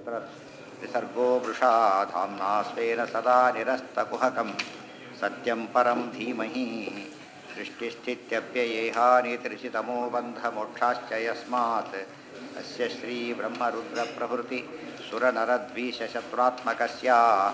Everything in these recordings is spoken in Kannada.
यत्र विसर्गो वृषा धाम्ना स्वेन सदा निरस्तकुहकं सत्यं परं धीमहि सृष्टिस्थित्यप्ययेहानितिर्षितमो बन्धमोक्षाश्च यस्मात् अस्य श्रीब्रह्मरुद्रप्रभृति सुरनरद्वीषशत्रुरात्मकस्य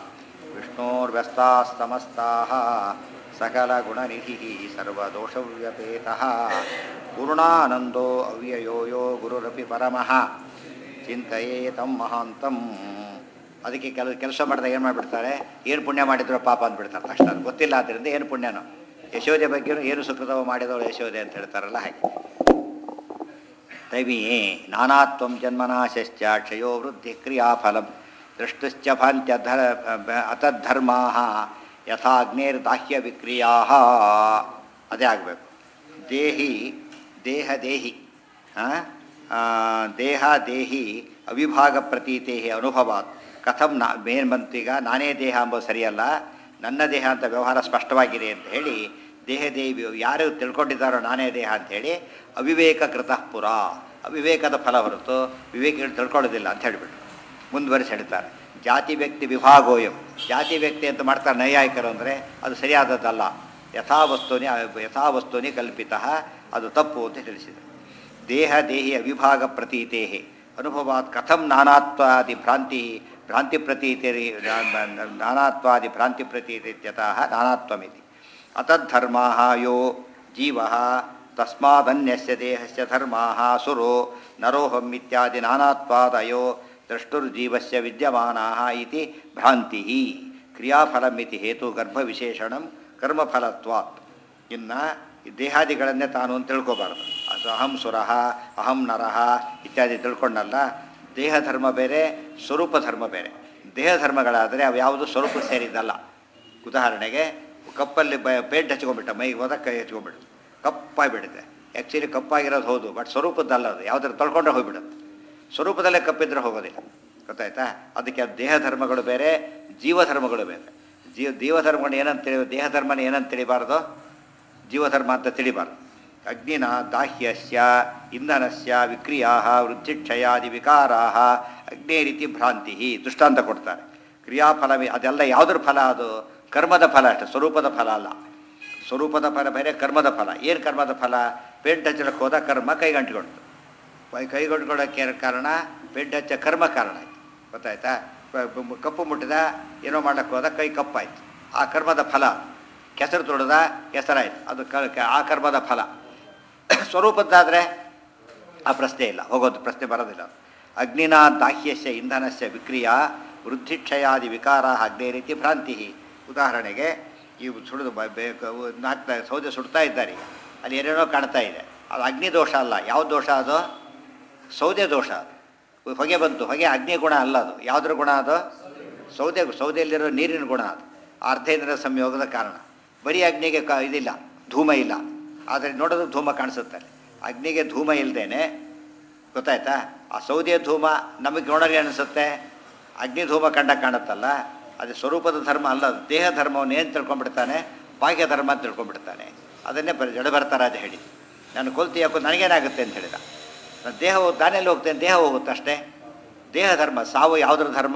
विष्णोर्व्यस्तास्तमस्ताः सकलगुणनिधिः सर्वदोषव्यपेतः पूर्णानन्दो ಅವ್ಯಯೋ ಯೋ ಗುರುರಪಿ ಪರಮಃ ಚಿಂತೆಯೇ ತಮ್ಮ ಮಹಾಂತಂ ಅದಕ್ಕೆ ಕೆಲವು ಕೆಲಸ ಮಾಡಿದಾಗ ಏನು ಮಾಡಿಬಿಡ್ತಾರೆ ಏನು ಪುಣ್ಯ ಮಾಡಿದ್ರು ಪಾಪ ಅಂದ್ಬಿಡ್ತಾರೆ ತಕ್ಷಣ ಅದು ಗೊತ್ತಿಲ್ಲ ಆದ್ದರಿಂದ ಏನು ಪುಣ್ಯನೋ ಯಶೋದೆ ಬಗ್ಗೆನೂ ಏನು ಸುಕೃತವ ಮಾಡಿದವಳು ಯಶೋದೆ ಅಂತ ಹೇಳ್ತಾರಲ್ಲ ಹಾಗೆ ದೈವೀಯೇ ನಾನಾತ್ವಂ ಜನ್ಮನಾಶಶ್ಚ ಕ್ಷಯೋ ವೃದ್ಧಿ ಕ್ರಿಯಾಫಲಂ ದೃಷ್ಟುಶ್ಚ ಭಾಂತ್ಯಧರ ಅತದ್ಧರ್ಮಾ ಯಥಾಗ್ನೇರ್ದಾಹ್ಯ ವಿಕ್ರಿಯಾ ಅದೇ ಆಗಬೇಕು ದೇಹಿ ದೇಹ ದೇಹಿ ಆ, ಆ, ದೇಹ ದೇಹಿ ಅವಿಭಾಗ ಪ್ರತೀತೆ ಅನುಭವಾತ್ ಕಥಂ ನಾ ಮೇನ್ ಬಂತೀಗ ನಾನೇ ದೇಹ ಅಂಬೋದು ಸರಿಯಲ್ಲ ನನ್ನ ದೇಹ ಅಂತ ವ್ಯವಹಾರ ಸ್ಪಷ್ಟವಾಗಿದೆ ಅಂತ ಹೇಳಿ ದೇಹ ದೇವಿ ಯಾರು ತಿಳ್ಕೊಂಡಿದ್ದಾರೋ ನಾನೇ ದೇಹ ಅಂತ ಹೇಳಿ ಅವಿವೇಕ ಕೃತಃ ಪುರ ಅವಿವೇಕದ ಫಲ ಹೊರತು ವಿವೇಕ ತಿಳ್ಕೊಳ್ಳೋದಿಲ್ಲ ಅಂತ ಹೇಳಿಬಿಟ್ಟು ಮುಂದುವರಿಸಿ ಹೇಳ್ತಾರೆ ಜಾತಿ ವ್ಯಕ್ತಿ ವಿಭಾಗೋಯಂ ಜಾತಿ ವ್ಯಕ್ತಿ ಅಂತ ಮಾಡ್ತಾರೆ ನೈಯಾಯಿಕರು ಅಂದರೆ ಅದು ಸರಿಯಾದದ್ದಲ್ಲ ಯಥಾವಸ್ತುನಿ ಯಥಾವಸ್ತುನಿ ಕಲ್ಪಿತ ಅದು ತಪ್ಪು ಅಂತ ತಿಳಿಸಿದೆ ದೇಹ ದೇಹಿ ಅವಿಭಾಗ ಪ್ರತೀತೆ ಅನುಭವಾತ್ ಕಥಂ ನಾನಾತ್ವಾದಿ ಭ್ರಾಂತಿ ಭ್ರಾಂತಿ ಪ್ರತೀತಿ ನಾನಾತ್ವಾದಿ ಭ್ರಾಂತಿ ಪ್ರತೀತಿತ್ಯತಃ ನಾನಾತ್ವಮಿತಿ ಅತದ್ಧರ್ಮಾ ಯೋ ಜೀವ ತಸ್ಮಾದನ್ಯಸ್ಯ ದೇಹಸ್ಯ ಧರ್ಮಾ ಸುರೋ ನರೋಹಂ ಇತ್ಯಾದಿ ನಾನಾತ್ವಾದಯೋ ದ್ರಷ್ಟುರ್ಜೀವಸ್ಯ ವಿದ್ಯಮಾನಾ ಇತಿ ಭ್ರಾಂತಿ ಕ್ರಿಯಾಫಲಮಿತಿ ಹೇತು ಗರ್ಭವಿಶೇಷಣಂ ಕರ್ಮಫಲತ್ವಾತ್ ಇನ್ನು ದೇಹಾದಿಗಳನ್ನೇ ತಾನು ಅಂತ ತಿಳ್ಕೊಬಾರ್ದು ಅದು ಅಹಂ ಸುರಃ ಅಹಂ ನರಃ ಇತ್ಯಾದಿ ತಿಳ್ಕೊಂಡಲ್ಲ ದೇಹ ಧರ್ಮ ಬೇರೆ ಸ್ವರೂಪ ಧರ್ಮ ಬೇರೆ ದೇಹ ಧರ್ಮಗಳಾದರೆ ಅವು ಯಾವುದು ಸ್ವರೂಪ ಸೇರಿದ್ದಲ್ಲ ಉದಾಹರಣೆಗೆ ಕಪ್ಪಲ್ಲಿ ಬ ಪೇಂಟ್ ಹಚ್ಕೊಂಡ್ಬಿಟ್ಟ ಮೈಗೆ ಹೋದಾಗ ಕೈ ಹಚ್ಕೊಂಡ್ಬಿಟ್ಟು ಕಪ್ಪಾಗಿಬಿಡುತ್ತೆ ಆ್ಯಕ್ಚುಲಿ ಕಪ್ಪಾಗಿರೋದು ಹೌದು ಬಟ್ ಸ್ವರೂಪದ್ದಲ್ಲ ಅದು ಯಾವುದಾದ್ರು ತೊಳ್ಕೊಂಡ್ರೆ ಹೋಗ್ಬಿಡುತ್ತೆ ಸ್ವರೂಪದಲ್ಲೇ ಕಪ್ಪಿದ್ರೆ ಹೋಗೋದಿಲ್ಲ ಗೊತ್ತಾಯ್ತಾ ಅದಕ್ಕೆ ಅದು ದೇಹ ಧರ್ಮಗಳು ಬೇರೆ ಜೀವಧರ್ಮಗಳು ಬೇರೆ ಜೀವ ಜೀವಧರ್ಮಗಳು ಏನಂತ ತಿಳಿ ದೇಹ ಧರ್ಮನ ಏನಂತ ತಿಳಿಬಾರ್ದು ಜೀವಧರ್ಮ ಅಂತ ತಿಳಿಬಾರ್ದು ಅಗ್ನಿನ ದಾಹ್ಯಸ್ಯ ಇಂಧನಸ್ಯ ವಿಕ್ರಿಯಾ ವೃದ್ಧಿಕ್ಷಯಾದಿ ವಿಕಾರಾ ಅಗ್ನೇ ರೀತಿ ಭ್ರಾಂತಿ ದೃಷ್ಟಾಂತ ಕೊಡ್ತಾರೆ ಕ್ರಿಯಾಫಲ ಅದೆಲ್ಲ ಯಾವುದ್ರ ಫಲ ಅದು ಕರ್ಮದ ಫಲ ಅಷ್ಟೆ ಸ್ವರೂಪದ ಫಲ ಅಲ್ಲ ಸ್ವರೂಪದ ಫಲ ಬೇರೆ ಕರ್ಮದ ಫಲ ಏನು ಕರ್ಮದ ಫಲ ಪೇಂಟ್ ಹಚ್ಚಲಕ್ಕೆ ಹೋದ ಕರ್ಮ ಕೈಗಂಟ್ಕೊಂಡು ಕೈ ಕೈಗಂಟ್ಕೊಳ್ಳೋಕ್ಕೆ ಕಾರಣ ಪೇಂಟ್ ಹಚ್ಚ ಕರ್ಮ ಕಾರಣ ಆಯ್ತು ಗೊತ್ತಾಯ್ತಾ ಪ- ಬ- ಕಪ್ಪು ಮುಟ್ಟಿದ ಏನೋ ಮಾಡಕ್ಕೆ ಹೋದ ಕೈ ಕಪ್ಪಾಯ್ತು ಆ ಕರ್ಮದ ಫಲ ಕೆಸರು ತೊಳೆದ ಕೆಸರಾಯ್ತು ಅದು ಕ ಕ- ಆ ಕರ್ಮದ ಫಲ ಸ್ವರೂಪದ್ದಾದರೆ ಆ ಪ್ರಶ್ನೆ ಇಲ್ಲ ಹೋಗೋದು ಪ್ರಶ್ನೆ ಬರೋದಿಲ್ಲ ಅಗ್ನಿನ ದಾಹ್ಯಸ್ಯ ಇಂಧನಸ್ಯ ವಿಕ್ರಿಯ ವೃದ್ಧಿಕ್ಷಯಾದಿ ವಿಕಾರ ಅಗ್ನೇ ರೀತಿ ಭ್ರಾಂತಿ ಉದಾಹರಣೆಗೆ ಇವು ಸುಡಿದು ಬ- ಬೇ- ಕ- ನಾಲ್ಕು ಸೌದೆ ಸುಡ್ತಾ ಇದ್ದಾರೆ ಈಗ ಅಲ್ಲಿ ಏನೇನೋ ಕಾಣ್ತಾ ಇದೆ ಅದು ಅಗ್ನಿ ದೋಷ ಅಲ್ಲ ಯಾವ ದೋಷ ಅದು ಸೌದೆ ದೋಷ ಅದು ಹೊಗೆ ಬಂತು ಹೊಗೆ ಅಗ್ನಿ ಗುಣ ಅಲ್ಲ ಅದು ಯಾವುದ್ರ ಗುಣ ಅದು ಸೌದೆ ಸೌದೆಯಲ್ಲಿರೋ ನೀರಿನ ಗುಣ ಅದು ಅರ್ಧೇಂದ್ರ ಸಂಯೋಗದ ಕಾರಣ ಬರೀ ಅಗ್ನಿಗೆ ಕ ಇದಿಲ್ಲ ಧೂಮ ಇಲ್ಲ ಆದರೆ ನೋಡೋದು ಧೂಮ ಕಾಣಿಸುತ್ತೆ ಅಲ್ಲಿ. ಅಗ್ನಿಗೆ ಧೂಮ ಇಲ್ಲದೇನೆ ಗೊತ್ತಾಯ್ತಾ ಆ ಸೌದೆಯ ಧೂಮ ನಮಗೆ ನೋಡೋರಿಗೆ ಅನಿಸುತ್ತೆ ಅಗ್ನಿ ಧೂಮ ಕಂಡ ಕಾಣುತ್ತಲ್ಲ ಅದು ಸ್ವರೂಪದ ಧರ್ಮ ಅಲ್ಲ ಅದು ದೇಹ ಧರ್ಮವನ್ನು ಏನು ತಿಳ್ಕೊಂಡ್ಬಿಡ್ತಾನೆ ಬಾಹ್ಯ ಧರ್ಮ ಅಂತ ತಿಳ್ಕೊಂಡ್ಬಿಡ್ತಾನೆ ಅದನ್ನೇ ಬರೀ ಜಡಭರ್ತರಾಜ ಹೇಳಿ ನಾನು ಕೊಲ್ತಿ ಯಾಕೋ ನನಗೇನಾಗುತ್ತೆ ಅಂತ ಹೇಳಿದ ನಾನು ದೇಹ ಹೋಗ್- ನಾನೆಲ್ಲಿ ಹೋಗ್ತೇನೆ ದೇಹ ಹೋಗುತ್ತೆ ಅಷ್ಟೇ ದೇಹ ಧರ್ಮ ಸಾವು ಯಾವುದ್ರ ಧರ್ಮ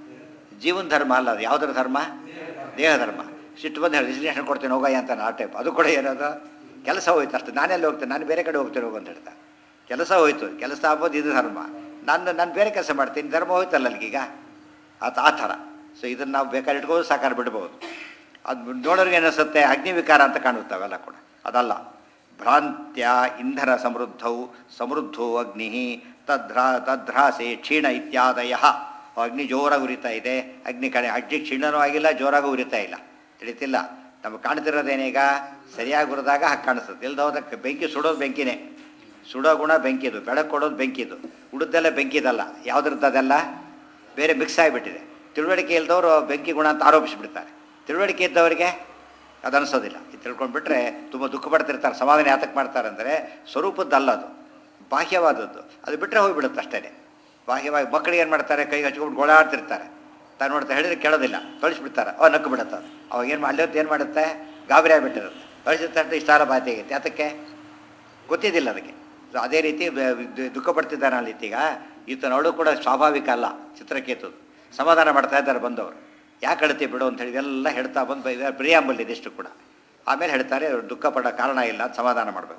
ಜೀವನ ಧರ್ಮ ಅಲ್ಲ ಅದು ಯಾವುದ್ರ ಧರ್ಮ ದೇಹ ಧರ್ಮ ಸಿಟ್ಟು ಬಂದು ಹೇಳಿ ರಿಸಿಗ್ನೇಷನ್ ಕೊಡ್ತೀನಿ ಹೋಗಯ್ಯ ಅಂತ ಆ ಟೈಪ್ ಅದು ಕೂಡ ಏನದು ಕೆಲಸ ಹೋಯ್ತು ಅಷ್ಟೇ ನಾನೆಲ್ಲಿ ಹೋಗ್ತೇನೆ ನಾನು ಬೇರೆ ಕಡೆ ಹೋಗ್ತೇನೆ ಹೋಗು ಅಂತ ಹೇಳ್ತಾ ಕೆಲಸ ಹೋಯ್ತು ಕೆಲಸ ಆಗ್ಬೋದು ಇದು ಧರ್ಮ ನಾನು ನಾನು ಬೇರೆ ಕೆಲಸ ಮಾಡ್ತೀನಿ ಧರ್ಮ ಹೋಯ್ತಲ್ಲ ಅಲ್ಲಿಗೀಗ ಅದು ಆ ಥರ ಸೊ ಇದನ್ನು ನಾವು ಬೇಕಾದ್ರೆ ಇಟ್ಕೊಂಡು ಸಾಕಾರ ಬಿಡ್ಬೋದು ಅದು ನೋಡೋರಿಗೆ ಏನಿಸುತ್ತೆ ಅಗ್ನಿವಿಕಾರ ಅಂತ ಕಾಣುತ್ತೆ ಅವೆಲ್ಲ ಕೂಡ ಅದಲ್ಲ ಭ್ರಾಂತ್ಯ ಇಂಧನ ಸಮೃದ್ಧೌ ಸಮೃದ್ಧೋ ಅಗ್ನಿ ತದ್ರಾ ತದ್ರಾಸೆ ಕ್ಷೀಣ ಇತ್ಯಾದಯ ಅಗ್ನಿ ಜೋರಾಗಿ ಉರಿತಾ ಇದೆ ಅಗ್ನಿ ಕಡೆ ಅಗ್ನಿ ಕ್ಷೀಣನೂ ಆಗಿಲ್ಲ ಜೋರಾಗಿ ಉರಿತಾ ಇಲ್ಲ ತಿಳಿತಿಲ್ಲ ನಮಗೆ ಕಾಣ್ತಿರೋದೇನೀಗ ಸರಿಯಾಗಿ ಉರಿದಾಗ ಹಾಗೆ ಕಾಣಿಸ್ತದೆ ಇಲ್ದ ಹೋದಕ್ಕೆ ಬೆಂಕಿ ಸುಡೋದು ಬೆಂಕಿನೇ ಸುಡೋ ಗುಣ ಬೆಂಕಿದು ಬೆಳಕು ಕೊಡೋದು ಬೆಂಕಿದು ಉಳಿದೆಲ್ಲ ಬೆಂಕಿದಲ್ಲ ಯಾವುದ್ರದ್ದು ಅದೆಲ್ಲ ಬೇರೆ ಮಿಕ್ಸ್ ಆಗಿಬಿಟ್ಟಿದೆ ತಿಳುವಳಿಕೆ ಇಲ್ದವರು ಬೆಂಕಿ ಗುಣ ಅಂತ ಆರೋಪಿಸಿಬಿಡ್ತಾರೆ ತಿಳುವಳಿಕೆ ಇದ್ದವರಿಗೆ ಅದು ಅನಿಸೋದಿಲ್ಲ ಇದು ತಿಳ್ಕೊಂಡ್ಬಿಟ್ರೆ ತುಂಬ ದುಃಖ ಪಡ್ತಿರ್ತಾರೆ ಸಮಾಧಾನ ಯಾತಕ್ಕೆ ಮಾಡ್ತಾರೆ ಅಂದರೆ ಸ್ವರೂಪದ್ದಲ್ಲ ಅದು ಬಾಹ್ಯವಾದದ್ದು ಅದು ಬಿಟ್ಟರೆ ಹೋಗಿಬಿಡುತ್ತೆ ಅಷ್ಟೇ ಬಾಹ್ಯವಾಗಿ ಮಕ್ಕಳಿಗೆ ಏನು ಮಾಡ್ತಾರೆ ಕೈಗೆ ಹಚ್ಕೊಂಡು ಗೋಳಾಡ್ತಿರ್ತಾರೆ ತಾನು ನೋಡ್ತಾ ಹೇಳಿದ್ರೆ ಕೇಳೋದಿಲ್ಲ ತೊಳಿಸ್ಬಿಡ್ತಾರೆ ಅವ ನಕ್ಕು ಬಿಡುತ್ತೆ ಅದು ಅವಾಗ ಏನು ಮಾಡಿ ಏನು ಮಾಡುತ್ತೆ ಗಾಬರಿ ಆಗಿಬಿಟ್ಟಿರುತ್ತೆ ತೊಳಿಸಿದ ತಕ್ಷಣ ಇಷ್ಟಾರ ಬಾಧೆ ಆಗೈತೆ ಅದಕ್ಕೆ ಗೊತ್ತಿದ್ದಿಲ್ಲ ಅದಕ್ಕೆ ಸೊ ಅದೇ ರೀತಿ ಬ- ದು- ದುಃಖ ಪಡ್ತಿದ್ದಾನೆ ಅಲ್ಲಿ ಈಗ ಈತನವಳು ಕೂಡ ಸ್ವಾಭಾವಿಕ ಅಲ್ಲ ಚಿತ್ರಕೇತು ಸಮಾಧಾನ ಮಾಡ್ತಾ ಇದ್ದಾರೆ ಬಂದವರು ಯಾಕೆ ಅಳ್ತಿ ಬಿಡು ಅಂತ ಹೇಳಿ ಎಲ್ಲ ಹೇಳ್ತಾ ಬಂದು ಪ್ರಿಯಾಂಬಲ್ ಇದಿಷ್ಟು ಕೂಡ ಆಮೇಲೆ ಹೇಳ್ತಾರೆ ಅವ್ರು ದುಃಖ ಪಡೋ ಕಾರಣ ಇಲ್ಲ ಅಂತ ಸಮಾಧಾನ ಮಾಡಬೇಕು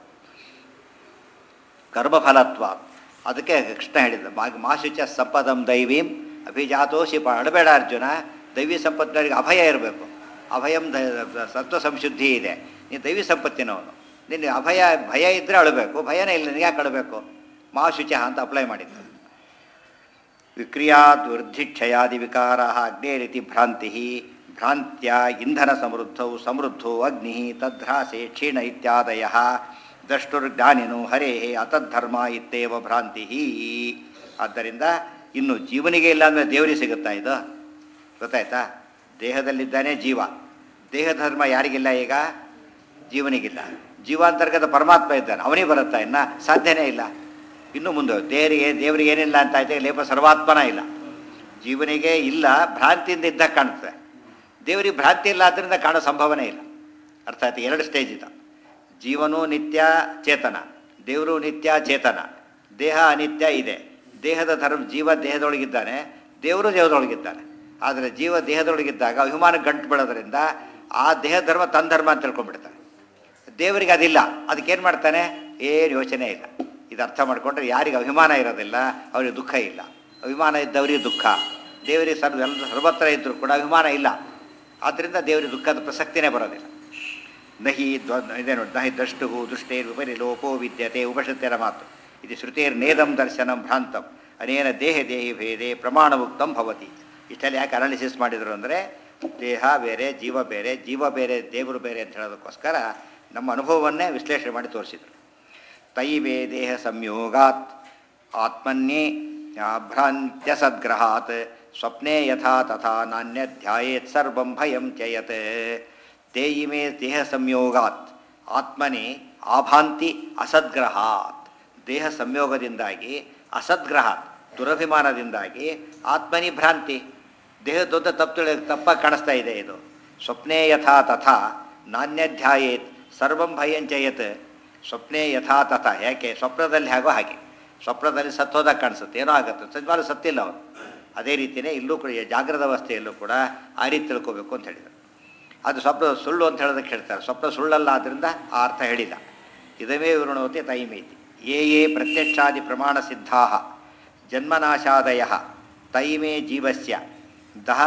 ಕರ್ಮಫಲತ್ವ ಅದಕ್ಕೆ ಕೃಷ್ಣ ಹೇಳಿದ ಮಾ ಮಾಶುಚ ಸಂಪದಂ ದೈವೀಂ ಅಭಿಜಾತೋಷಿ ಪ ಅಡಬೇಡ ಅರ್ಜುನ ದೈವಿ ಸಂಪತ್ತಿನವರಿಗೆ ಅಭಯ ಇರಬೇಕು ಅಭಯಂ ದ- ಸತ್ವ ಸಂಶುದ್ಧಿ ಇದೆ ನೀನು ದೈವಿ ಸಂಪತ್ತಿನವನು ನಿನ್ನ ಅಭಯ ಭಯ ಇದ್ದರೆ ಅಳಬೇಕು ಭಯನೇ ಇಲ್ಲ ನಿನಗೆ ಯಾಕೆ ಅಳಬೇಕು ಮಾಶುಚ ಅಂತ ಅಪ್ಲೈ ಮಾಡಿದ್ದು ವಿಕ್ರಿಯಾತ್ ವೃದ್ಧಿಕ್ಷಯಾದಿ ವಿಕಾರ ಅಗ್ನೇರಿತಿ ಭ್ರಾಂತಿ ಭ್ರಾಂತ್ಯ ಇಂಧನ ಸಮೃದ್ಧೌ ಸಮೃದ್ಧೋ ಅಗ್ನಿ ತದ್ರಾಸೆ ಕ್ಷೀಣ ಇತ್ಯಾದಯ ದ್ರಷ್ಟುರ್ಜ್ಞಾನಿನು ಹರೇ ಅತದ್ಧರ್ಮ ಇತ್ತೇವ ಭ್ರಾಂತಿ ಆದ್ದರಿಂದ ಇನ್ನು ಜೀವನಿಗೆ ಇಲ್ಲ ಅಂದರೆ ದೇವರಿಗೆ ಸಿಗುತ್ತಾ ಇದು ಗೊತ್ತಾಯ್ತಾ ದೇಹದಲ್ಲಿದ್ದಾನೆ ಜೀವ ದೇಹ ಧರ್ಮ ಯಾರಿಗಿಲ್ಲ ಈಗ ಜೀವನಿಗಿಲ್ಲ ಜೀವಾಂತರ್ಗತ ಪರಮಾತ್ಮ ಇದ್ದಾನೆ ಅವನಿಗೆ ಬರುತ್ತಾ ಇನ್ನ ಸಾಧ್ಯನೇ ಇಲ್ಲ ಇನ್ನು ಮುಂದೆ ದೇವರಿಗೆ ದೇವರಿಗೆ ಏನಿಲ್ಲ ಅಂತ ಆಯ್ತು ಲೇಪ ಸರ್ವಾತ್ಮನ ಇಲ್ಲ ಜೀವನಿಗೆ ಇಲ್ಲ ಭ್ರಾಂತಿಯಿಂದ ಇದ್ದಾಗ ಕಾಣುತ್ತೆ ದೇವರಿಗೆ ಭ್ರಾಂತಿ ಇಲ್ಲ ಆದ್ದರಿಂದ ಕಾಣೋ ಸಂಭವನೆ ಇಲ್ಲ ಅರ್ಥ ಆಯ್ತು ಎರಡು ಸ್ಟೇಜ್ ಇದೆ ಜೀವನೂ ನಿತ್ಯ ಚೇತನ ದೇವರು ನಿತ್ಯ ಚೇತನ ದೇಹ ಅನಿತ್ಯ ಇದೆ ದೇಹದ ಧರ್ಮ ಜೀವ ದೇಹದೊಳಗಿದ್ದಾನೆ ದೇವರು ದೇಹದೊಳಗಿದ್ದಾನೆ ಆದರೆ ಜೀವ ದೇಹದೊಳಗಿದ್ದಾಗ ಅಭಿಮಾನ ಗಂಟು ಬೀಳೋದ್ರಿಂದ ಆ ದೇಹ ಧರ್ಮ ತನ್ನ ಧರ್ಮ ಅಂತ ತಿಳ್ಕೊಂಡ್ಬಿಡ್ತಾನೆ ದೇವರಿಗೆ ಅದಿಲ್ಲ ಅದಕ್ಕೇನು ಮಾಡ್ತಾನೆ ಏನು ಯೋಚನೆ ಇಲ್ಲ ಇದು ಅರ್ಥ ಮಾಡಿಕೊಂಡ್ರೆ ಯಾರಿಗೆ ಅಭಿಮಾನ ಇರೋದಿಲ್ಲ ಅವರಿಗೆ ದುಃಖ ಇಲ್ಲ ಅಭಿಮಾನ ಇದ್ದವರಿಗೆ ದುಃಖ ದೇವರಿಗೆ ಸರ್ವ ಎಲ್ಲ ಸರ್ವತ್ರ ಇದ್ದರೂ ಕೂಡ ಅಭಿಮಾನ ಇಲ್ಲ ಆದ್ದರಿಂದ ದೇವರಿಗೆ ದುಃಖದ ಪ್ರಸಕ್ತಿನೇ ಬರೋದಿಲ್ಲ ನಹಿ ದ್ವ ಇದೆ ನೋಡಿ ನಹಿ ದಷ್ಟು ದೃಷ್ಟೇರ್ ವಿಪರಿ ಲೋಪೋ ವಿದ್ಯತೆ ಉಪಶತ್ಯರ ಮಾತು ಇದು ಶ್ರುತೇರ್ ನೇದಂ ದರ್ಶನಂ ಭ್ರಾಂತಂ ಅನೇನ ದೇಹ ದೇಹಿ ಭೇದೆ ಪ್ರಮಾಣಮುಕ್ತಂ ಭವತಿ ಇಷ್ಟೆಲ್ಲ ಯಾಕೆ ಅನಾಲಿಸಿಸ್ ಮಾಡಿದರು ಅಂದರೆ ದೇಹ ಬೇರೆ ಜೀವ ಬೇರೆ ಜೀವ ಬೇರೆ ದೇವರು ಬೇರೆ ಅಂತ ಹೇಳೋದಕ್ಕೋಸ್ಕರ ನಮ್ಮ ಅನುಭವವನ್ನೇ ವಿಶ್ಲೇಷಣೆ ಮಾಡಿ ತೋರಿಸಿದರು ತೈವೇ ದೇಹ ಸಂಯೋಗಾತ್ ಆತ್ಮನ್ಯೇ ಭ್ರಾಂತ್ಯ ಸದ್ಗ್ರಹಾತ್ ಸ್ವಪ್ನೆ ಯಥಾ ತಥಾ ನಾಣ್ಯಧ್ಯಾಯೇತ್ ಸರ್ವಂ ಭಯಂ ಚಯತ್ ತೇಯಿಮೇ ದೇಹ ಸಂಯೋಗಾತ್ ಆತ್ಮನೇ ಆಭಾಂತಿ ಅಸದ್ಗ್ರಹಾತ್ ದೇಹ ಸಂಯೋಗದಿಂದಾಗಿ ಅಸದ್ಗ್ರಹಾತ್ ದುರಭಿಮಾನದಿಂದಾಗಿ ಆತ್ಮನಿ ಭ್ರಾಂತಿ ದೇಹದೊಂದು ತಪ್ಪು ತಿಳಿ ತಪ್ಪಾಗಿ ಕಾಣಿಸ್ತಾ ಇದೆ ಇದು ಸ್ವಪ್ನೇ ಯಥಾ ತಥಾ ನಾಣ್ಯಧ್ಯಾಯೇತ್ ಸರ್ವಂ ಭಯಂಚಯತ್ ಸ್ವಪ್ನೇ ಯಥಾ ತಥಾ ಯಾಕೆ ಸ್ವಪ್ನದಲ್ಲಿ ಹೇಗೋ ಹಾಗೆ ಸ್ವಪ್ನದಲ್ಲಿ ಸತ್ತೋದಾಗ ಕಾಣಿಸುತ್ತೆ ಏನೋ ಆಗುತ್ತೆ ಸಜ್ವಾಲ ಸತ್ತಿಲ್ಲ ಅವನು ಅದೇ ರೀತಿಯೇ ಇಲ್ಲೂ ಕೂಡ ಜಾಗ್ರದ ಅವಸ್ಥೆಯಲ್ಲೂ ಕೂಡ ಆ ರೀತಿ ತಿಳ್ಕೋಬೇಕು ಅಂತ ಹೇಳಿದರು ಅದು ಸ್ವಪ್ನ ಸುಳ್ಳು ಅಂತ ಹೇಳೋದಕ್ಕೆ ಹೇಳ್ತಾರೆ ಸ್ವಪ್ನ ಸುಳ್ಳಲ್ಲ ಆದ್ದರಿಂದ ಆ ಅರ್ಥ ಹೇಳಿಲ್ಲ ಇದವೇ ವಿವೃಣವತಿ ತೈಮೇತಿ ಯೇ ಯೇ ಪ್ರತ್ಯಕ್ಷಾದಿ ಪ್ರಮಾಣ ಸಿದ್ಧಾ ಜನ್ಮನಾಶಾದಯ ತೈಮೇ ಜೀವಸ್ಯ ದಹ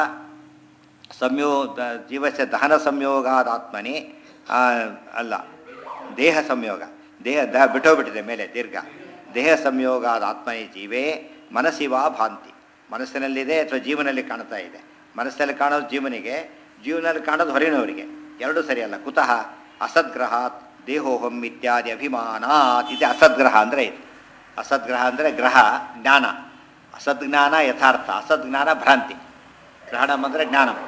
ಸಂಯೋ ದ- ಜೀವಸ್ಯ ದಹನ ಸಂಯೋಗಾದಾತ್ಮನಿ ಆ, ಅಲ್ಲ ದೇಹ ಸಂಯೋಗ ದೇಹ ದ ಬಿಟ್ಟೋಗ್ಬಿಟ್ಟಿದೆ ಮೇಲೆ ದೀರ್ಘ ದೇಹ ಸಂಯೋಗಾದ ಆತ್ಮನಿ ಜೀವೇ ಮನಸ್ಸಿವಾ ಭಾಂತಿ ಮನಸ್ಸಿನಲ್ಲಿದೆ ಅಥವಾ ಜೀವನಲ್ಲಿ ಕಾಣ್ತಾ ಇದೆ ಮನಸ್ಸಲ್ಲಿ ಕಾಣೋದು ಜೀವನಿಗೆ ಜೀವನಲ್ಲಿ ಕಾಣೋದು ಹೊರಗಿನವರಿಗೆ ಎರಡೂ ಸರಿಯಲ್ಲ ಕುತಃ ಅಸದ್ಗ್ರಹಾತ್ ದೇಹೋಹಂ ಇತ್ಯಾದಿ ಅಭಿಮಾನಾತ್ ಇದೆ ಅಸದ್ಗ್ರಹ ಅಂದರೆ ಇದು ಅಸದ್ಗ್ರಹ ಅಂದರೆ ಗ್ರಹ ಜ್ಞಾನ ಅಸದ್ಜ್ಞಾನ ಯಥಾರ್ಥ ಅಸದ್ಜ್ಞಾನ ಭ್ರಾಂತಿ ಗ್ರಹಣಂ ಅಂದರೆ ಜ್ಞಾನಂ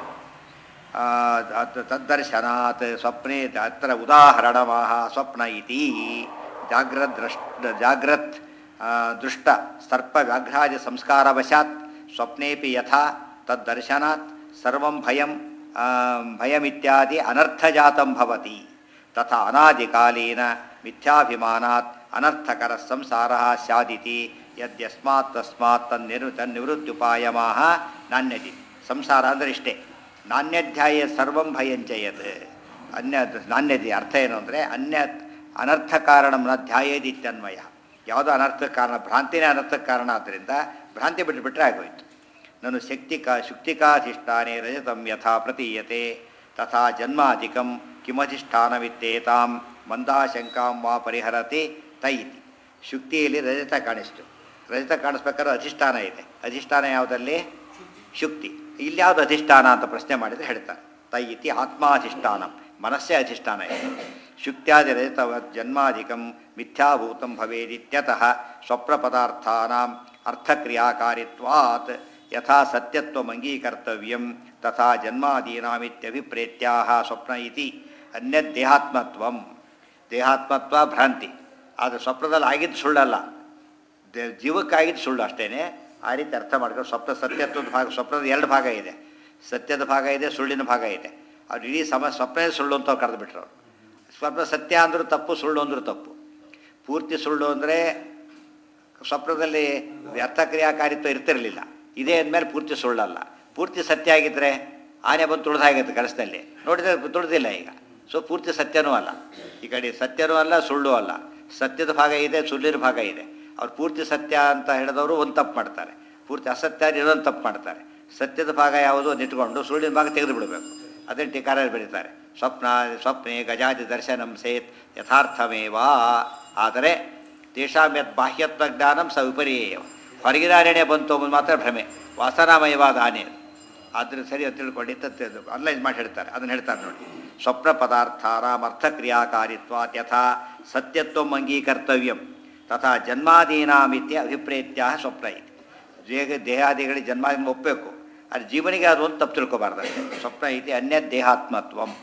ಆ, ಅತ್- ತದ್ದರ್ಶನಾತ್ ಸ್ವಪ್ನೆ ಅತ್ರ ಉದಾಹರಣಮಾಹ ಸ್ವಪ್ನ ಇತಿ ಜಾಗ್ರತ್ ದೃಷ್ಟ ಜಾಗ್ರತ್ ಆ, ದೃಷ್ಟ ಸರ್ಪ ವ್ಯಾಘ್ರಾದಿ ಸಂಸ್ಕಾರವಶಾತ್ ಸ್ವಪ್ನೇಪಿ ಯಥಾ ತದ್ದರ್ಶನಾತ್ ಸರ್ವಂ ಭಯಂ ಆ, ಭಯಮಿತ್ಯಾದಿ ಅನರ್ಥಜಾತಂ ಭವತಿ ತಥಾ ಅನಾದಿಕಾಲೀನ ಮಿಥ್ಯಾಭಿಮಾನಾತ್ ಅನರ್ಥಕರ ಸಂಸಾರ ಸ್ಯಾದಿತಿ ಯದ್ಯಸ್ಮಾತ್ ತಸ್ಮಾತ್ ತನ್ನಿರು ತನ್ನಿವೃತ್ಯುಪಾಯಮಾಹ ನಾಣ್ಯತಿ ಸಂಸಾರ ಅಂದರೆ ಇಷ್ಟೇ ನಾಣ್ಯಧ್ಯಾಯ ಸರ್ವಂ ಭಯಂಚಯತ್ ಅನ್ಯ ನಾಣ್ಯತೆ ಅರ್ಥ ಏನು ಅಂದರೆ ಅನ್ಯ ಅನರ್ಥ ಕಾರಣಂನ ಧ್ಯಾಯೇದಿತ್ಯನ್ವಯ ಯಾವುದೋ ಅನರ್ಥ ಕಾರಣ ಭ್ರಾಂತಿನೇ ಅನರ್ಥ ಕಾರಣ ಆದ್ದರಿಂದ ಭ್ರಾಂತಿ ಬಿಟ್ಟುಬಿಟ್ರೆ ಆಗೋಯ್ತು ನಾನು ಶಕ್ತಿಕಾ ಶುಕ್ತಿಕಾಧಿಷ್ಠಾನೆ ರಜತಂ ಯಥಾ ಪ್ರತೀಯತೆ ತಥಾ ಜನ್ಮಾಧಿಕಂ ಕಿಮಧಿಷ್ಠಾನವಿತ್ತೇತಾಂ ಮಂದಾಶಂಕಾಂ ವಾ ಪರಿಹರತಿ ತೈತಿ ಶುಕ್ತಿಯಲ್ಲಿ ರಜತ ಕಾಣಿಸ್ತು ರಜತ ಕಾಣಿಸ್ಬೇಕಾದ್ರೆ ಅಧಿಷ್ಠಾನ ಇದೆ ಅಧಿಷ್ಠಾನ ಯಾವುದಲ್ಲಿ ಶುಕ್ತಿ ಇಲ್ಲಿ ಯಾವುದು ಅಧಿಷ್ಠಾನ ಅಂತ ಪ್ರಶ್ನೆ ಮಾಡಿದರೆ ಹೇಳ್ತಾರೆ ತೈ ಇತಿ ಆತ್ಮಾಧಿಷ್ಠಾನ ಮನಸ್ಸೇ ಅಧಿಷ್ಠಾನ ಇದೆ ಶುಕ್ತ್ಯಾದಿ ರಜತವ ಜನ್ಮಾಧಿಕಂ ಮಿಥ್ಯಾಭೂತಂ ಭವೇದಿತ್ಯತಃ ಸ್ವಪ್ರಪದಾರ್ಥಾನಾಂ ಅರ್ಥಕ್ರಿಯಾಕಾರಿತ್ವಾತ್ ಯಥಾ ಸತ್ಯತ್ವಂ ಅಂಗೀಕರ್ತವ್ಯಂ ತಥಾ ಜನ್ಮಾದೀನಾಮಿತ್ಯಭಿಪ್ರೇತ್ಯಾಹ ಸ್ವಪ್ನ ಇತಿ ಅನ್ಯದ್ ದೇಹಾತ್ಮತ್ವಂ ದೇಹಾತ್ಮತ್ವ ಭ್ರಾಂತಿ ಆದರೆ ಸ್ವಪ್ನದಲ್ಲಿ ಆಗಿದ್ದು ಸುಳ್ಳಲ್ಲ ದೇ ಜೀವಕ್ಕಾಗಿದ್ದು ಸುಳ್ಳು ಅಷ್ಟೇ ಆ ರೀತಿ ಅರ್ಥ ಮಾಡ್ಕೊಂಡು ಸ್ವಪ್ನ ಸತ್ಯತ್ವದ ಭಾಗ ಸ್ವಪ್ನದ ಎರಡು ಭಾಗ ಇದೆ ಸತ್ಯದ ಭಾಗ ಇದೆ ಸುಳ್ಳಿನ ಭಾಗ ಇದೆ ಅವ್ರು ಇಡೀ ಸಮ ಸ್ವಪ್ನೇ ಸುಳ್ಳು ಅಂತ ಕರೆದು ಬಿಟ್ರು ಅವ್ರು ಸ್ವಪ್ನ ಸತ್ಯ ಅಂದರೂ ತಪ್ಪು ಸುಳ್ಳು ಅಂದರೂ ತಪ್ಪು ಪೂರ್ತಿ ಸುಳ್ಳು ಅಂದರೆ ಸ್ವಪ್ನದಲ್ಲಿ ವ್ಯರ್ಥಕ್ರಿಯಾಕಾರಿತ್ವ ಇರ್ತಿರಲಿಲ್ಲ ಇದೇ ಅಂದಮೇಲೆ ಪೂರ್ತಿ ಸುಳ್ಳಲ್ಲ ಪೂರ್ತಿ ಸತ್ಯ ಆಗಿದ್ದರೆ ಆನೆ ಬಂದು ತುಳಿದಾಗಿತ್ತು ಕನಸಿನಲ್ಲಿ ನೋಡಿದ್ರೆ ತುಳಿದಿಲ್ಲ ಈಗ ಸೊ ಪೂರ್ತಿ ಸತ್ಯನೂ ಅಲ್ಲ ಈ ಕಡೆ ಸತ್ಯನೂ ಅಲ್ಲ ಸುಳ್ಳು ಅಲ್ಲ ಸತ್ಯದ ಭಾಗ ಇದೆ ಸುಳ್ಳಿನ ಭಾಗ ಇದೆ ಅವ್ರು ಪೂರ್ತಿ ಸತ್ಯ ಅಂತ ಹೇಳಿದವರು ಒಂದು ತಪ್ಪು ಮಾಡ್ತಾರೆ ಪೂರ್ತಿ ಅಸತ್ಯ ಅಂತ ಇನ್ನೊಂದು ತಪ್ಪು ಮಾಡ್ತಾರೆ ಸತ್ಯದ ಭಾಗ ಯಾವುದು ಒಂದು ಇಟ್ಕೊಂಡು ಸುಳ್ಳಿನ ಭಾಗ ತೆಗೆದು ಬಿಡಬೇಕು ಅದೇ ಟೀಕಾರ ಬರೀತಾರೆ ಸ್ವಪ್ನ ಸ್ವಪ್ನೆ ಗಜಾತಿ ದರ್ಶನಂ ಸೇತ್ ಯಥಾರ್ಥಮೇವಾ ಆದರೆ ತೇಷಾಂ ಯತ್ ಬಾಹ್ಯತ್ವ ಜ್ಞಾನಂ ಸ ವಿಪರ್ಯೇಯ ಹೊರಗಿನ ಅರಣ್ಯ ಬಂತು ಅನ್ನೋದು ಮಾತ್ರ ಭ್ರಮೆ ವಾಸನಾಮಯವಾದ ಆನೆ ಅದು. ಆದ್ರೆ ಸರಿ ಅಂತ ತಿಳ್ಕೊಂಡು ಇತ್ತತ್ತೆ ಅನಲೈಸ್ ಮಾಡಿ ಹೇಳ್ತಾರೆ ಅದನ್ನು ಹೇಳ್ತಾರೆ ನೋಡಿ ಸ್ವಪ್ನ ಪದಾರ್ಥಾನಾಂ ಅರ್ಥಕ್ರಿಯಾಕಾರಿತ್ವಾತ್ ಯಥಾ ಸತ್ಯತ್ವಂ ಅಂಗೀಕರ್ತವ್ಯಂ ತಥಾ ಜನ್ಮಾದೀನಾಮಿತ್ಯ ಅಭಿಪ್ರೇತ್ಯ ಸ್ವಪ್ನ ಇದೆ ದೇಹ ದೇಹಾದಿಗಳಿಗೆ ಜನ್ಮ ಒಪ್ಪಬೇಕು ಅದು ಜೀವನಿಗೆ ಅದು ಒಂದು ತಪ್ಪು ತಿಳ್ಕೊಬಾರ್ದಂತೆ ಸ್ವಪ್ನ ಐತಿ ಅನ್ಯ ದೇಹಾತ್ಮತ್ವಂ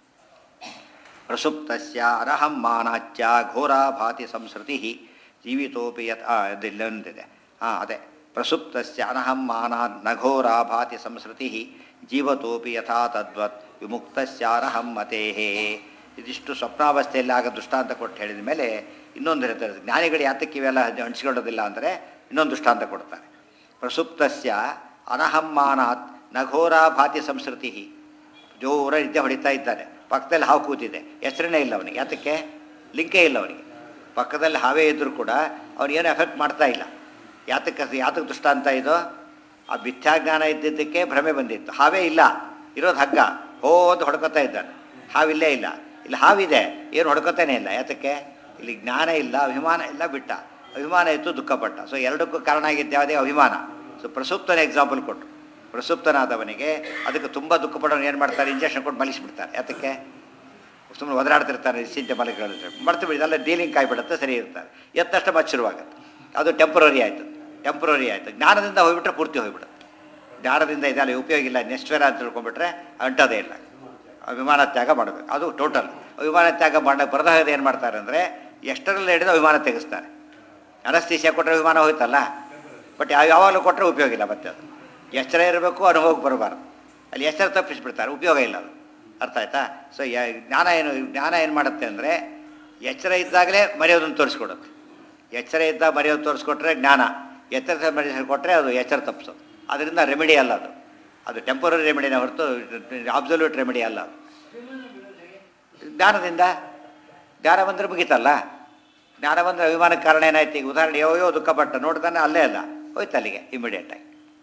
ಪ್ರಸುಪ್ತಸ್ಯ ಅರಹಂ ಮಾನಾಚ್ಯ ಘೋರಾ ಭಾತಿ ಸಂಸ್ಕೃತಿ ಜೀವಿತೋಪಿ ಯತ್ ಆ, ಇದಿಲ್ಲೊಂದಿದೆ ಹಾಂ ಅದೇ ಪ್ರಸುಪ್ತಸ್ಯ ಅನಹಂ ಮಾನಾತ್ ನಘೋರಾ ಭಾತಿ ಸಂಸ್ಕೃತಿ ಜೀವತೋಪಿ ಯಥಾ ತದ್ವತ್ ವಿಮುಕ್ತಸ್ಯಾರಹಂ ಮತೇಹೇ ಇದಿಷ್ಟು ಸ್ವಪ್ನಾವಸ್ಥೆಯಲ್ಲಿ ಆಗ ದೃಷ್ಟಾಂತ ಕೊಟ್ಟು ಹೇಳಿದ ಮೇಲೆ ಇನ್ನೊಂದು ಹೇಳ್ತಾರೆ ಜ್ಞಾನಿಗಳು ಯಾತಕ್ಕೆ ಇವೆಲ್ಲ ಅಣಿಸ್ಕೊಳ್ಳೋದಿಲ್ಲ ಅಂದರೆ ಇನ್ನೊಂದು ದೃಷ್ಟಾಂತ ಕೊಡ್ತಾರೆ ಪ್ರಸುಪ್ತಸ್ಯ ಅನಹಂ ಮಾನಾತ್ ನಘೋರಾ ಭಾತಿ ಸಂಸ್ಕೃತಿ ಜೋರ ನಿದ್ದೆ ಹೊಡಿತಾ ಇದ್ದಾನೆ ಪಕ್ಕದಲ್ಲಿ ಹಾವು ಕೂತಿದೆ ಹೆಸರೇ ಇಲ್ಲ ಅವನಿಗೆ ಯಾತಕ್ಕೆ ಲಿಂಕೇ ಇಲ್ಲ ಅವನಿಗೆ ಪಕ್ಕದಲ್ಲಿ ಹಾವೇ ಇದ್ದರೂ ಕೂಡ ಅವನಿಗೇನು ಎಫೆಕ್ಟ್ ಮಾಡ್ತಾ ಇಲ್ಲ ಯಾತಕ್ಕೆ ಯಾತಕ್ಕೆ ದೃಷ್ಟಾಂತ ಇದು ಆ ಮಿಥ್ಯಾಜ್ಞಾನ ಇದ್ದಿದ್ದಕ್ಕೆ ಭ್ರಮೆ ಬಂದಿತ್ತು ಹಾವೇ ಇಲ್ಲ ಇರೋದು ಹಗ್ಗ ಹೋ ಅಂತ ಹೊಡ್ಕೊತಾ ಇದ್ದಾನೆ ಹಾವಿಲ್ಲೇ ಇಲ್ಲ ಇಲ್ಲಿ ಹಾವಿದೆ ಏನು ಹೊಡ್ಕೊತಾನೆ ಇಲ್ಲ ಯಾತಕ್ಕೆ ಇಲ್ಲಿ ಜ್ಞಾನ ಇಲ್ಲ ಅಭಿಮಾನ ಇಲ್ಲ ಬಿಟ್ಟ ಅಭಿಮಾನ ಇತ್ತು ದುಃಖಪಟ್ಟ ಸೊ ಎರಡಕ್ಕೂ ಕಾರಣ ಆಗಿದ್ದು ಯಾವುದೇ ಅಭಿಮಾನ ಸೊ ಪ್ರಸುಪ್ತನ ಎಕ್ಸಾಂಪಲ್ ಕೊಟ್ಟು ಪ್ರಸುಪ್ತನಾದವನಿಗೆ ಅದಕ್ಕೆ ತುಂಬ ದುಃಖ ಪಡೋನು ಏನು ಮಾಡ್ತಾರೆ ಇಂಜೆಕ್ಷನ್ ಕೊಟ್ಟು ಮಲಿಸ್ಬಿಡ್ತಾರೆ ಯಾತಕ್ಕೆ ಸುಮ್ಮನೆ ಒದರಾಡ್ತಿರ್ತಾರೆ ನಿಶ್ಚಿಂತೆ ಮಲಗಿರುತ್ತೆ ಮರ್ತು ಬಿಡಿ ಅಲ್ಲ ಡೀಲಿಂಗ್ ಕಾಯ್ಬಿಡುತ್ತೆ ಸರಿ ಇರ್ತಾರೆ ಎತ್ತಷ್ಟು ಮಚ್ಚ ಶುರುವಾಗುತ್ತೆ ಅದು ಟೆಂಪ್ರರಿ ಆಯಿತು ಟೆಂಪ್ರರಿ ಆಯಿತು ಜ್ಞಾನದಿಂದ ಹೋಗ್ಬಿಟ್ರೆ ಪೂರ್ತಿ ಹೋಗ್ಬಿಡುತ್ತೆ ಜ್ಞಾನದಿಂದ ಇದೆಲ್ಲ ಉಪಯೋಗ ಇಲ್ಲ ನೆಸ್ಟ್ವೇರ ಅಂತ ತಿಳ್ಕೊಂಡ್ಬಿಟ್ರೆ ಅಂಟೋದೇ ಇಲ್ಲ ಅಭಿಮಾನ ತ್ಯಾಗ ಮಾಡಬೇಕು ಅದು ಟೋಟಲ್ ಅಭಿಮಾನ ತ್ಯಾಗ ಮಾಡಕ್ಕೆ ಬರದಾಗ ಏನು ಮಾಡ್ತಾರೆ ಅಂದರೆ ಎಷ್ಟರಲ್ಲಿ ಹಿಡಿದು ಅಭಿಮಾನ ತೆಗೆಸ್ತಾರೆ ಅನಸ್ತೀಸಿಯ ಕೊಟ್ಟರೆ ಅಭಿಮಾನ ಹೋಯ್ತಲ್ಲ ಬಟ್ ಯಾವ ಯಾವಾಗಲೂ ಕೊಟ್ಟರೆ ಉಪಯೋಗ ಇಲ್ಲ ಮತ್ತೆ ಅದು ಎಚ್ಚರ ಇರಬೇಕು ಅನುಭವಕ್ಕೆ ಬರಬಾರ್ದು ಅಲ್ಲಿ ಎಚ್ಚರ ತಪ್ಪಿಸ್ಬಿಡ್ತಾರೆ ಉಪಯೋಗ ಇಲ್ಲ ಅದು ಅರ್ಥ ಆಯ್ತಾ ಸೊ ಜ್ಞಾನ ಏನು ಜ್ಞಾನ ಏನು ಮಾಡುತ್ತೆ ಅಂದರೆ ಎಚ್ಚರ ಇದ್ದಾಗಲೇ ಮರೆಯೋದನ್ನು ತೋರಿಸ್ಕೊಡುತ್ತೆ ಎಚ್ಚರ ಇದ್ದಾಗ ಮರೆಯೋದು ತೋರಿಸ್ಕೊಟ್ರೆ ಜ್ಞಾನ ಎಚ್ಚರ ಮರೆಯ ಕೊಟ್ಟರೆ ಅದು ಎಚ್ಚರ ತಪ್ಪಿಸೋದು ಅದರಿಂದ ರೆಮಿಡಿ ಅಲ್ಲ ಅದು ಅದು ಟೆಂಪರರಿ ರೆಮಿಡಿನೇ ಹೊರತು ಅಬ್ಸಲ್ಯೂಟ್ ರೆಮಿಡಿ ಅಲ್ಲ ಅದು ಜ್ಞಾನದಿಂದ ಜ್ಞಾನ ಬಂದರೆ ಮುಗೀತಲ್ಲ ಜ್ಞಾನ ಬಂದರೆ ಅಭಿಮಾನಕ್ಕೆ ಕಾರಣ ಏನಾಯ್ತು ಈಗ ಉದಾಹರಣೆ ಯೋ ಯೋ ದುಃಖಪಟ್ಟ ನೋಡ್ತಾನೆ ಅಲ್ಲೇ ಅಲ್ಲ ಹೋಯ್ತು ಅಲ್ಲಿಗೆ ಇಮಿಡಿಯೇಟಾಗಿ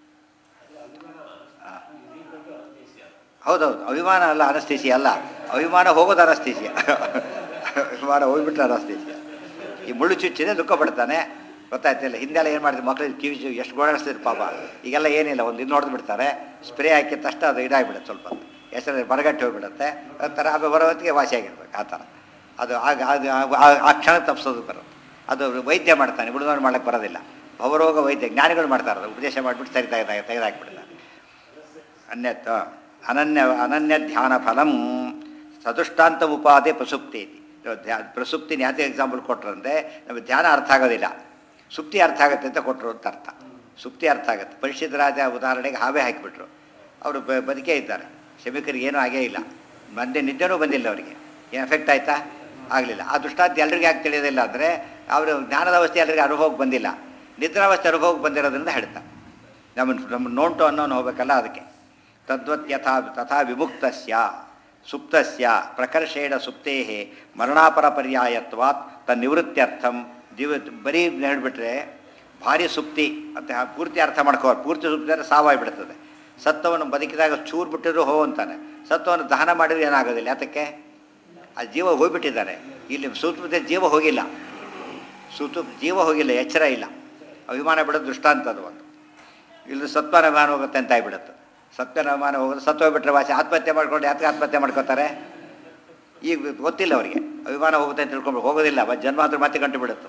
ಹೌದೌದು ಅಭಿಮಾನ ಅಲ್ಲ ಅನಸ್ತೀಸಿ ಅಲ್ಲ ಅಭಿಮಾನ ಹೋಗೋದು ಅನಸ್ತೀಸಿಯ ಅಭಿಮಾನ ಹೋಗ್ಬಿಟ್ರೆ ಅನಸ್ತೀಸಿಯ ಈ ಮುಳ್ಳು ಚುಚ್ಚಿದೆ ದುಃಖ ಪಡ್ತಾನೆ ಗೊತ್ತಾಯ್ತಿಲ್ಲ ಹಿಂದೆಲ್ಲ ಏನು ಮಾಡ್ತೀವಿ ಮಕ್ಕಳಿಗೆ ಕಿವಿ ಚು- ಎಷ್ಟು ಗೋಳಾಡಿಸ್ತಿದ್ರು ಪಾಪ ಈಗೆಲ್ಲ ಏನಿಲ್ಲ ಒಂದು ಇದು ನೋಡ್ದು ಬಿಡ್ತಾರೆ ಸ್ಪ್ರೇ ಹಾಕಿದ ತಕ್ಷಣ ಅದು ಇದಾಗಿಬಿಡುತ್ತೆ ಸ್ವಲ್ಪ ಹೆಸರು ಬರಗಟ್ಟೆ ಹೋಗ್ಬಿಡುತ್ತೆ ಒಂಥರ ಆಮೇಲೆ ಬರೋ ಹೊತ್ತಿಗೆ ವಾಸಿಯಾಗಿರ್ಬೇಕು ಆ ಥರ ಅದು ಆಗ ಅದು ಆ- ಆ- ಆ ಕ್ಷಣ ತಪ್ಪಿಸೋದು ಬರುತ್ತೆ ಅದು ವೈದ್ಯ ಮಾಡ್ತಾನೆ ಉಳಿದವನು ಮಾಡಕ್ಕೆ ಬರೋದಿಲ್ಲ ಭವರೋಗ ವೈದ್ಯ ಜ್ಞಾನಿಗಳು ಮಾಡ್ತಾರೆ ಅದು ಉಪದೇಶ ಮಾಡಿಬಿಟ್ಟು ಸರಿ ತೆಗೆದಾಗ ತೆಗೆದಾಕ್ಬಿಡ್ತಾರೆ ಅನ್ಯತ್ ಅನನ್ಯ ಅನನ್ಯ ಧ್ಯಾನ ಫಲಂ ಸದುಷ್ಟಾಂತ ಉಪಾಧಿ ಪ್ರಸುಪ್ತಿ ಐತಿ ಇವಾಗ ಧ್ಯಾ ಪ್ರಸುಪ್ತಿ ನ್ಯಾತಿ ಎಕ್ಸಾಂಪಲ್ ಕೊಟ್ರಂದ್ರೆ ನಮಗೆ ಧ್ಯಾನ ಅರ್ಥ ಆಗೋದಿಲ್ಲ ಸುಪ್ತಿ ಅರ್ಥ ಆಗುತ್ತೆ ಅಂತ ಕೊಟ್ಟರು ಅಂತ ಅರ್ಥ ಸುಪ್ತಿ ಅರ್ಥ ಆಗುತ್ತೆ ಪರಿಷತ್ ರಾಜ ಉದಾಹರಣೆಗೆ ಹಾವೇ ಹಾಕಿಬಿಟ್ರು ಅವರು ಬ ಬದುಕೇ ಇದ್ದಾರೆ ಶಮಿಕರಿಗೆ ಏನೂ ಆಗೇ ಇಲ್ಲ ಬಂದೆ ನಿದ್ದೆನೂ ಬಂದಿಲ್ಲ ಅವರಿಗೆ ಏನು ಎಫೆಕ್ಟ್ ಆಯಿತಾ ಆಗಲಿಲ್ಲ ಆ ದೃಷ್ಟಾಂತ ಎಲ್ರಿಗೂ ಯಾಕೆ ತಿಳಿಯೋದಿಲ್ಲ ಅಂದರೆ ಅವರು ಜ್ಞಾನದ ಅವಸ್ಥೆ ಎಲ್ರಿಗೂ ಅನುಭವಕ್ಕೆ ಬಂದಿಲ್ಲ ನಿದ್ರಾವಸ್ಥೆ ಅನುಭವಕ್ಕೆ ಬಂದಿರೋದ್ರಿಂದ ಹೇಳ್ತಾರೆ ನಮ್ಮ ನಮ್ಮ ನೋಂಟು ಅನ್ನೋನು ಹೋಗ್ಬೇಕಲ್ಲ ಅದಕ್ಕೆ ತದ್ವತ್ ಯಥಾ ತಥಾ ವಿಮುಕ್ತಸ್ಯ ಸುಪ್ತಸ್ಯ ಪ್ರಕರ್ಷೇಣ ಸುಪ್ತೇ ಮರಣಾಪರ ಪರ್ಯಾಯತ್ವಾತ್ ತನ್ನಿವೃತ್ತ್ಯರ್ಥಂ ಜೀವ ಬರೀ ಹೇಳಿಬಿಟ್ರೆ ಭಾರಿ ಸುಪ್ತಿ ಅಂತ ಹಾ- ಪೂರ್ತಿ ಅರ್ಥ ಮಾಡ್ಕೋಬಾರ್ದು ಪೂರ್ತಿ ಸುಪ್ತಿ ಅಂದರೆ ಸಾವಾಗ್ಬಿಡ್ತದೆ ಸತ್ತವನ್ನು ಬದುಕಿದಾಗ ಚೂರು ಬಿಟ್ಟಿದ್ರು ಹೋ ಅಂತಾನೆ ಸತ್ತವನ್ನು ದಹನ ಮಾಡಿದ್ರೆ ಏನಾಗೋದಿಲ್ಲ ಯಾತಕ್ಕೆ ಆ ಜೀವ ಹೋಗ್ಬಿಟ್ಟಿದ್ದಾರೆ ಇಲ್ಲಿ ಸೂಕ್ಷ್ಮತೆ ಜೀವ ಹೋಗಿಲ್ಲ ಸೂತು ಜೀವ ಹೋಗಿಲ್ಲ ಎಚ್ಚರ ಇಲ್ಲ ಅಭಿಮಾನ ಬಿಡೋದು ದೃಷ್ಟಾಂತ ಅದು ಒಂದು ಇಲ್ಲಿ ಸತ್ವನ ಅಭಿಮಾನ ಹೋಗುತ್ತೆ ಅಂತ ಆಗ್ಬಿಡುತ್ತೆ ಸತ್ವನ ಅಭಿಮಾನ ಹೋಗೋದು ಸತ್ವ ಬಿಟ್ಟರೆ ವಾಸಿ ಆತ್ಮಹತ್ಯೆ ಮಾಡ್ಕೊಂಡು ಯಾತಕ್ಕೆ ಆತ್ಮಹತ್ಯೆ ಮಾಡ್ಕೋತಾರೆ ಈಗ ಗೊತ್ತಿಲ್ಲ ಅವರಿಗೆ ಅಭಿಮಾನ ಹೋಗುತ್ತೆ ಅಂತ ತಿಳ್ಕೊಂಡು ಹೋಗೋದಿಲ್ಲ ಒಂದು ಜನ್ಮ ಆದ್ರೂ ಮತ್ತೆ ಗಂಟು ಬಿಡುತ್ತೆ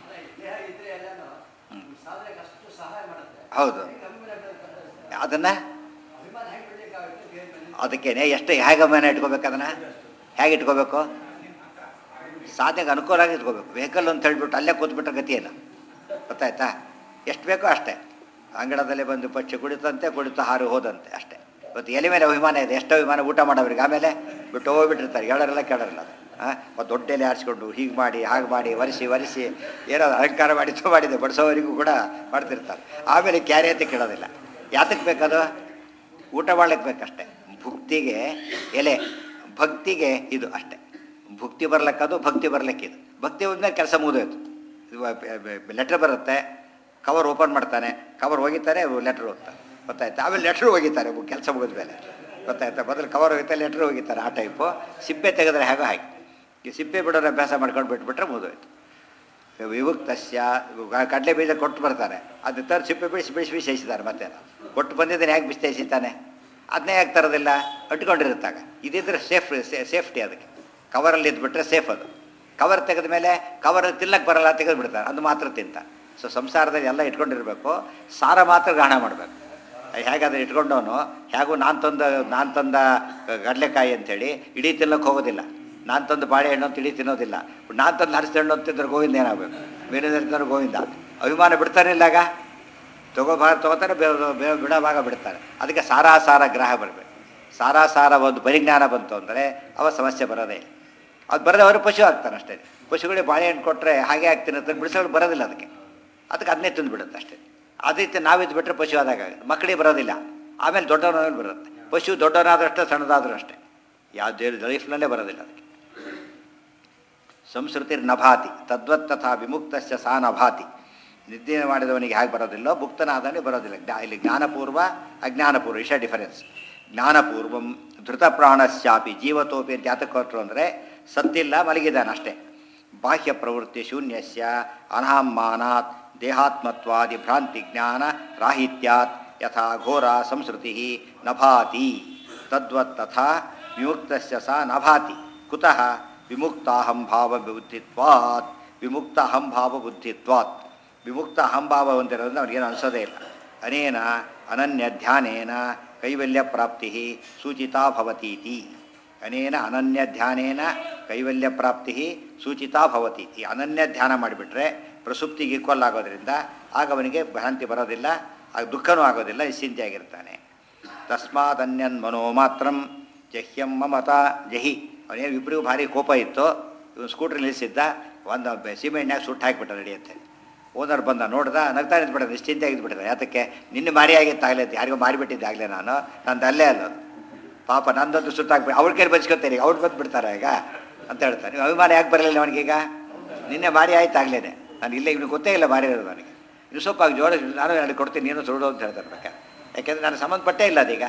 ಹೌದು ಅದನ್ನು ಅದಕ್ಕೇನೆ ಎಷ್ಟು ಹೇಗೆ ಅಭಿಮಾನ ಇಟ್ಕೋಬೇಕು ಅದನ್ನು ಹೇಗೆ ಇಟ್ಕೋಬೇಕು ಸಾಧನೆಗೆ ಅನುಕೂಲ ಆಗಿ ಇಟ್ಕೋಬೇಕು ವೆಹಿಕಲ್ ಅಂತ ಹೇಳ್ಬಿಟ್ಟು ಅಲ್ಲೇ ಕೂತ್ಬಿಟ್ರೆ ಗತಿ ಇಲ್ಲ ಗೊತ್ತಾಯ್ತಾ ಎಷ್ಟು ಬೇಕೋ ಅಷ್ಟೇ ಅಂಗಡದಲ್ಲಿ ಬಂದು ಪಕ್ಷಿ ಕುಡಿತಂತೆ ಕುಡಿತು ಹಾರು ಹೋದಂತೆ ಅಷ್ಟೇ ಇವತ್ತು ಎಲೆ ಮೇಲೆ ಅಭಿಮಾನ ಇದೆ ಎಷ್ಟು ಅಭಿಮಾನ ಊಟ ಮಾಡೋರಿಗೆ ಆಮೇಲೆ ಬಿಟ್ಟು ಹೋಗ್ಬಿಟ್ಟಿರ್ತಾರೆ ಹೇಳೋರಿಲ್ಲ ಕೇಳೋರಿಲ್ಲ ಅದು ಮತ್ತು ದೊಡ್ಡ ಎಲೆ ಆರಿಸ್ಕೊಂಡು ಹೀಗೆ ಮಾಡಿ ಹಾಗೆ ಮಾಡಿ ಒರೆಸಿ ಒರೆಸಿ ಏನೋ ಅಲಂಕಾರ ಮಾಡಿ ಇದು ಮಾಡಿದೆ ಬಡಿಸೋವರೆಗೂ ಕೂಡ ಮಾಡ್ತಿರ್ತಾರೆ ಆಮೇಲೆ ಕ್ಯಾರಿ ಅಂತ ಕೇಳೋದಿಲ್ಲ ಯಾತಕ್ಕೆ ಬೇಕದು ಊಟ ಮಾಡ್ಲಿಕ್ಕೆ ಬೇಕಷ್ಟೆ ಭುಕ್ತಿಗೆ ಎಲೆ ಭಕ್ತಿಗೆ ಇದು ಅಷ್ಟೇ ಭುಕ್ತಿ ಬರ್ಲಿಕ್ಕದು ಭಕ್ತಿ ಬರ್ಲಿಕ್ಕೆ ಇದು ಭಕ್ತಿ ಬಂದ್ಮೇಲೆ ಕೆಲಸ ಮುಗಿದೋಯ್ತು ಲೆಟ್ರ್ ಬರುತ್ತೆ ಕವರ್ ಓಪನ್ ಮಾಡ್ತಾನೆ ಕವರ್ ಹೋಗಿತಾರೆ ಲೆಟ್ರ್ ಹೋಗ್ತಾನೆ ಗೊತ್ತಾಯ್ತಾ ಆಮೇಲೆ ಲೆಟ್ರ್ ಹೋಗಿತಾರೆ ಕೆಲಸ ಮುಗಿದ ಮೇಲೆ ಗೊತ್ತಾಯ್ತಾ ಮೊದಲು ಕವರ್ ಹೋಗಿತಾರೆ ಲೆಟ್ರ್ ಹೋಗಿತಾರೆ ಆ ಟೈಪು ಸಿಪ್ಪೆ ತೆಗೆದ್ರೆ ಹೇಗೋ ಹಾಗೆ ಈ ಸಿಪ್ಪೆ ಬಿಡೋರು ಅಭ್ಯಾಸ ಮಾಡ್ಕೊಂಡು ಬಿಟ್ಬಿಟ್ರೆ ಮುಗಿದೋಯ್ತು ವಿಭುಕ್ತಸ್ಯ ಕಡಲೆ ಬೀಜ ಕೊಟ್ಟು ಬರ್ತಾರೆ ಅದು ತರ ಸಿಪ್ಪೆ ಬಿಡಿಸಿ ಬಿಡಿಸಿ ಬಿಡಿಸಿ ಎಸಿತಾರೆ ಮತ್ತೆ ಕೊಟ್ಟು ಬಂದಿದ್ದಾನೆ ಹೇಗೆ ಬಿಸಿ ಎಸಿತಾನೆ ಅದನ್ನೇ ಯಾಕೆ ತರೋದಿಲ್ಲ ಅಟ್ಕೊಂಡಿರುತ್ತಾಗ ಇದಿದ್ರೆ ಸೇಫ್ ಸೇಫ್ಟಿ ಅದಕ್ಕೆ ಕವರಲ್ಲಿ ಇದ್ಬಿಟ್ರೆ ಸೇಫ್ ಅದು ಕವರ್ ತೆಗೆದ ಮೇಲೆ ಕವರಲ್ಲಿ ತಿನ್ನಕ್ಕೆ ಬರಲ್ಲ ತೆಗೆದು ಬಿಡ್ತಾರೆ ಅದು ಮಾತ್ರ ತಿಂತ ಸೊ ಸಂಸಾರದಲ್ಲಿ ಎಲ್ಲ ಇಟ್ಕೊಂಡಿರ್ಬೇಕು ಸಾರ ಮಾತ್ರ ಗ್ರಹಣ ಮಾಡಬೇಕು ಹೇಗಾದ್ರೆ ಇಟ್ಕೊಂಡವನು ಹೇಗೂ ನಾನು ತಂದ ನಾನು ತಂದ ಕಡಲೆಕಾಯಿ ಅಂತೇಳಿ ಇಡೀ ತಿನ್ನಕ್ಕೆ ಹೋಗೋದಿಲ್ಲ ನಾನು ತಂದು ಬಾಳೆಹಣ್ಣು ಅಂತ ಇಡೀ ತಿನ್ನೋದಿಲ್ಲ ನಾನು ತಂದು ಹರಿಸಿದ ಹಣ್ಣು ಅಂತಿದ್ರೆ ಗೋವಿಂದ ಏನಾಗಬೇಕು ಬೇರೆ ಗೋವಿಂದ ಅಭಿಮಾನ ಬಿಡ್ತಾನೆ ಇಲ್ಲಾಗ ತಗೋಬಾರ ತಗೋತಾರೆ ಬೇರೆ ಬಿಡೋ ಭಾಗ ಬಿಡ್ತಾರೆ ಅದಕ್ಕೆ ಸಾರಾ ಸಾರ ಗ್ರಹ ಬರಬೇಕು ಸಾರಾ ಸಾರ ಒಂದು ಪರಿಜ್ಞಾನ ಬಂತು ಅಂದರೆ ಅವ ಸಮಸ್ಯೆ ಬರೋದೇ ಇಲ್ಲ ಅದು ಬರದೆ ಅವರು ಪಶು ಆಗ್ತಾನೆ ಅಷ್ಟೇ ಪಶುಗಳಿಗೆ ಬಾಳೆಹಣ್ಣು ಕೊಟ್ಟರೆ ಹಾಗೆ ಆಗ್ತೀನಿ ಅಂತ ಬಿಡಿಸೋಳು ಬರೋದಿಲ್ಲ ಅದಕ್ಕೆ ಅದಕ್ಕೆ ಅದನ್ನೇ ತಿಂದು ಬಿಡುತ್ತೆ ಅಷ್ಟೇ ಅದೇ ರೀತಿ ನಾವಿದ್ದು ಬಿಟ್ಟರೆ ಪಶು ಆದಾಗ ಮಕ್ಕಳಿಗೆ ಬರೋದಿಲ್ಲ ಆಮೇಲೆ ದೊಡ್ಡವನಾದ್ಮೇಲೆ ಬರುತ್ತೆ ಪಶು ದೊಡ್ಡವನಾದ್ರಷ್ಟೇ ಸಣ್ಣದಾದ್ರೂ ಅಷ್ಟೇ ಯಾವ ಲೈಫ್ನಲ್ಲೇ ಬರೋದಿಲ್ಲ ಅದಕ್ಕೆ ಸಂಸ್ಕೃತಿರ್ ನಭಾತಿ ತದ್ವತ್ ತಥಾ ವಿಮುಕ್ತಸ್ಯ ಸಾ ನಭಾತಿ ನಿದ್ದೆ ಮಾಡಿದವನಿಗೆ ಹೇಗೆ ಬರೋದಿಲ್ಲೋ ಮುಕ್ತನಾದವನಿಗೆ ಬರೋದಿಲ್ಲ ಜ್ಞಾ ಇಲ್ಲಿ ಜ್ಞಾನಪೂರ್ವ ಅಜ್ಞಾನಪೂರ್ವ ಇಷ್ಟ ಡಿಫರೆನ್ಸ್ ಜ್ಞಾನಪೂರ್ವಂ ಧೃತ ಪ್ರಾಣಶ್ಚಾಪಿ ಜೀವತೋಪಿ ಅಂತ ಯಾತಕ್ಕೆ ಕೊಟ್ಟರು ಅಂದರೆ ಸತ್ತಿಲ್ಲ ಮಲಗಿದ್ದಾನೆ ಅಷ್ಟೇ ಬಾಹ್ಯ ಪ್ರವೃತ್ತಿ ಶೂನ್ಯಸ್ಯ ಅನಹಮ್ಮಾನಾತ್ ದೇಹಾತ್ಮತ್ವಾದಿ ಭ್ರಾಂತಿ ಜ್ಞಾನ ರಾಹಿತ್ಯಾತ್ ಯಥಾ ಘೋರ ಸಂಸ್ಕೃತಿ ನಭಾತಿ ತದ್ವತ್ ತಥಾ ವಿಮುಕ್ತಸ್ಯ ಸಾ ನಭಾತಿ ಕುತಃ ವಿಮುಕ್ತಾಹಂ ಭಾವ ಬುದ್ಧಿತ್ವಾತ್ ವಿಮುಕ್ತ ಅಹಂಭಾವ ಬುದ್ಧಿತ್ವಾತ್ ವಿಮುಕ್ತ ಅಹಂಭಾವ ಹೊಂದಿರೋದ್ರಿಂದ ಅವ್ರಿಗೇನು ಅನಿಸೋದೇ ಇಲ್ಲ ಅನೇನ ಅನನ್ಯ ಧ್ಯಾನೇನ ಕೈವಲ್ಯ ಪ್ರಾಪ್ತಿ ಸೂಚಿತಾ ಭವತೀತಿ ಅನೇನ ಅನನ್ಯ ಧ್ಯಾನೇನ ಕೈವಲ್ಯ ಪ್ರಾಪ್ತಿ ಸೂಚಿತಾ ಭವತೀತಿ ಅನನ್ಯ ಧ್ಯಾನ ಮಾಡಿಬಿಟ್ರೆ ಪ್ರಸುಪ್ತಿಗೆ ಈಕ್ವಲ್ ಆಗೋದ್ರಿಂದ ಆಗ ಅವನಿಗೆ ಭ್ರಾಂತಿ ಬರೋದಿಲ್ಲ ಆಗ ದುಃಖನೂ ಆಗೋದಿಲ್ಲ ನಿಶ್ಚಿಂತೆಯಾಗಿರ್ತಾನೆ ತಸ್ಮಾದನ್ಯನ್ ಮನೋ ಮಾತ್ರಂ ಜಹ್ಯಂ ಮಮತ ಜಹಿ ಅವನೇನು ಇಬ್ಬರಿಗೂ ಭಾರಿ ಕೋಪ ಇತ್ತು ಇವನು ಸ್ಕೂಟ್ರ್ ನಿಲ್ಲಿಸಿದ್ದ ಒಂದು ಸೀಮೆಣ್ಣೆಗೆ ಸುಟ್ಟು ಹಾಕಿಬಿಟ್ಟ ನಡೆಯುತ್ತೆ ಓನರ್ ಬಂದ ನೋಡ್ದ ನಗ್ತಾ ನಿಂತ್ಬಿಟ್ಟ ನಿಶ್ಚಿಂತೆ ಆಗಿದ್ಬಿಟ್ಟಿದೆ ಯಾತಕ್ಕೆ ನಿನ್ನೆ ಮಾರಿ ಆಗಿತ್ತಾಗಲೇ ಅಂತ ಯಾರಿಗೋ ಮಾರಿಬಿಟ್ಟಿದ್ದೆ ಆಗಲೇ ನಾನು ನಂದು ಅಲ್ಲೇ ಅಲ್ಲ ಅದು. ಪಾಪ ನಂದೊಂದು ಸುಟ್ಟಾಕ್ಬಿಟ್ಟು ಅವ್ರ ಕೈಲಿ ಬಚ್ಕೊತಾರೆ ಈಗ ಅವ್ರು ಬಂದುಬಿಡ್ತಾರೆ ಈಗ ಅಂತ ಹೇಳ್ತಾರೆ ನೀವು ಅಭಿಮಾನ ಯಾಕೆ ಬರಲಿಲ್ಲ ಅವನಿಗೀಗ ನಿನ್ನೆ ಮಾರಿ ಆಯ್ತು ಆಗ್ಲೇನೆ ನಾನು ಇಲ್ಲೇ ಇವನು ಗೊತ್ತೇ ಇಲ್ಲ ಮಾರಿ ಇರೋದು ನನಗೆ ಇನ್ನು ಸ್ವಲ್ಪ ಜೋಡ ನಾನು ನನಗೆ ಕೊಡ್ತೀನಿ ನೀನು ಸುಡು ಅಂತ ಹೇಳ್ತಾರೆ ಬೇಕಾ ಯಾಕೆಂದ್ರೆ ನಾನು ಸಂಬಂಧಪಟ್ಟೇ ಇಲ್ಲ ಅದೀಗ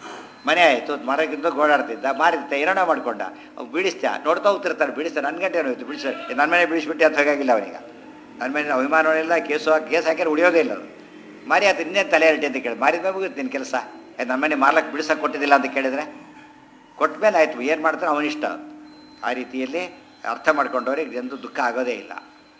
ಮನೆ ಆಯಿತು ಮರಕ್ಕಿಂತ ಗೋಡಾಡ್ತಿದ್ದ ಮಾರಿದ್ದೆ ಏನೋ ಮಾಡ್ಕೊಂಡ ಅವ್ ಬೀಳಿಸ್ತ ನೋಡ್ತಾ ಹೋಗ್ತಿರ್ತಾರೆ ಬೀಳಿಸ್ತಾರೆ ನನ್ನ ಗಂಟೆ ಹೋಯ್ತು ಬಿಡಿಸ ನನ್ನ ಮನೆ ಬೀಳಿಸ್ಬಿಟ್ಟೆ ಅಂತ ಹೋಗಾಗಿಲ್ಲ ಅವನಿಗೆ ನನ್ನ ಮೇಲೆ ಅಭಿಮಾನವಿಲ್ಲ ಕೇಸು ಹಾಕಿ ಕೇಸ್ ಹಾಕಿದ್ರೆ ಉಳಿಯೋದೇ ಇಲ್ಲ ಅದು ಮಾರಿ ಆಯ್ತು ಇನ್ನೇ ತಲೆ ಎರಟಿ ಅಂತ ಕೇಳಿ ಮಾರಿದ ಮೇಲೆ ಮುಗಿತು ನಿನ್ನ ಕೆಲಸ ನನ್ನ ಮನೆ ಮಾರ್ಲಕ್ಕೆ ಬಿಡಿಸಕ್ಕೆ ಕೊಟ್ಟಿದ್ದಿಲ್ಲ ಅಂತ ಕೇಳಿದ್ರೆ ಕೊಟ್ಟ ಮೇಲೆ ಆಯಿತು ಏನು ಮಾಡ್ತಾನೆ ಅವನಿಷ್ಟ ಆ ರೀತಿಯಲ್ಲಿ ಅರ್ಥ ಮಾಡ್ಕೊಂಡವ್ರಿಗೆ ಎಂದು ದುಃಖ ಆಗೋದೇ ಇಲ್ಲ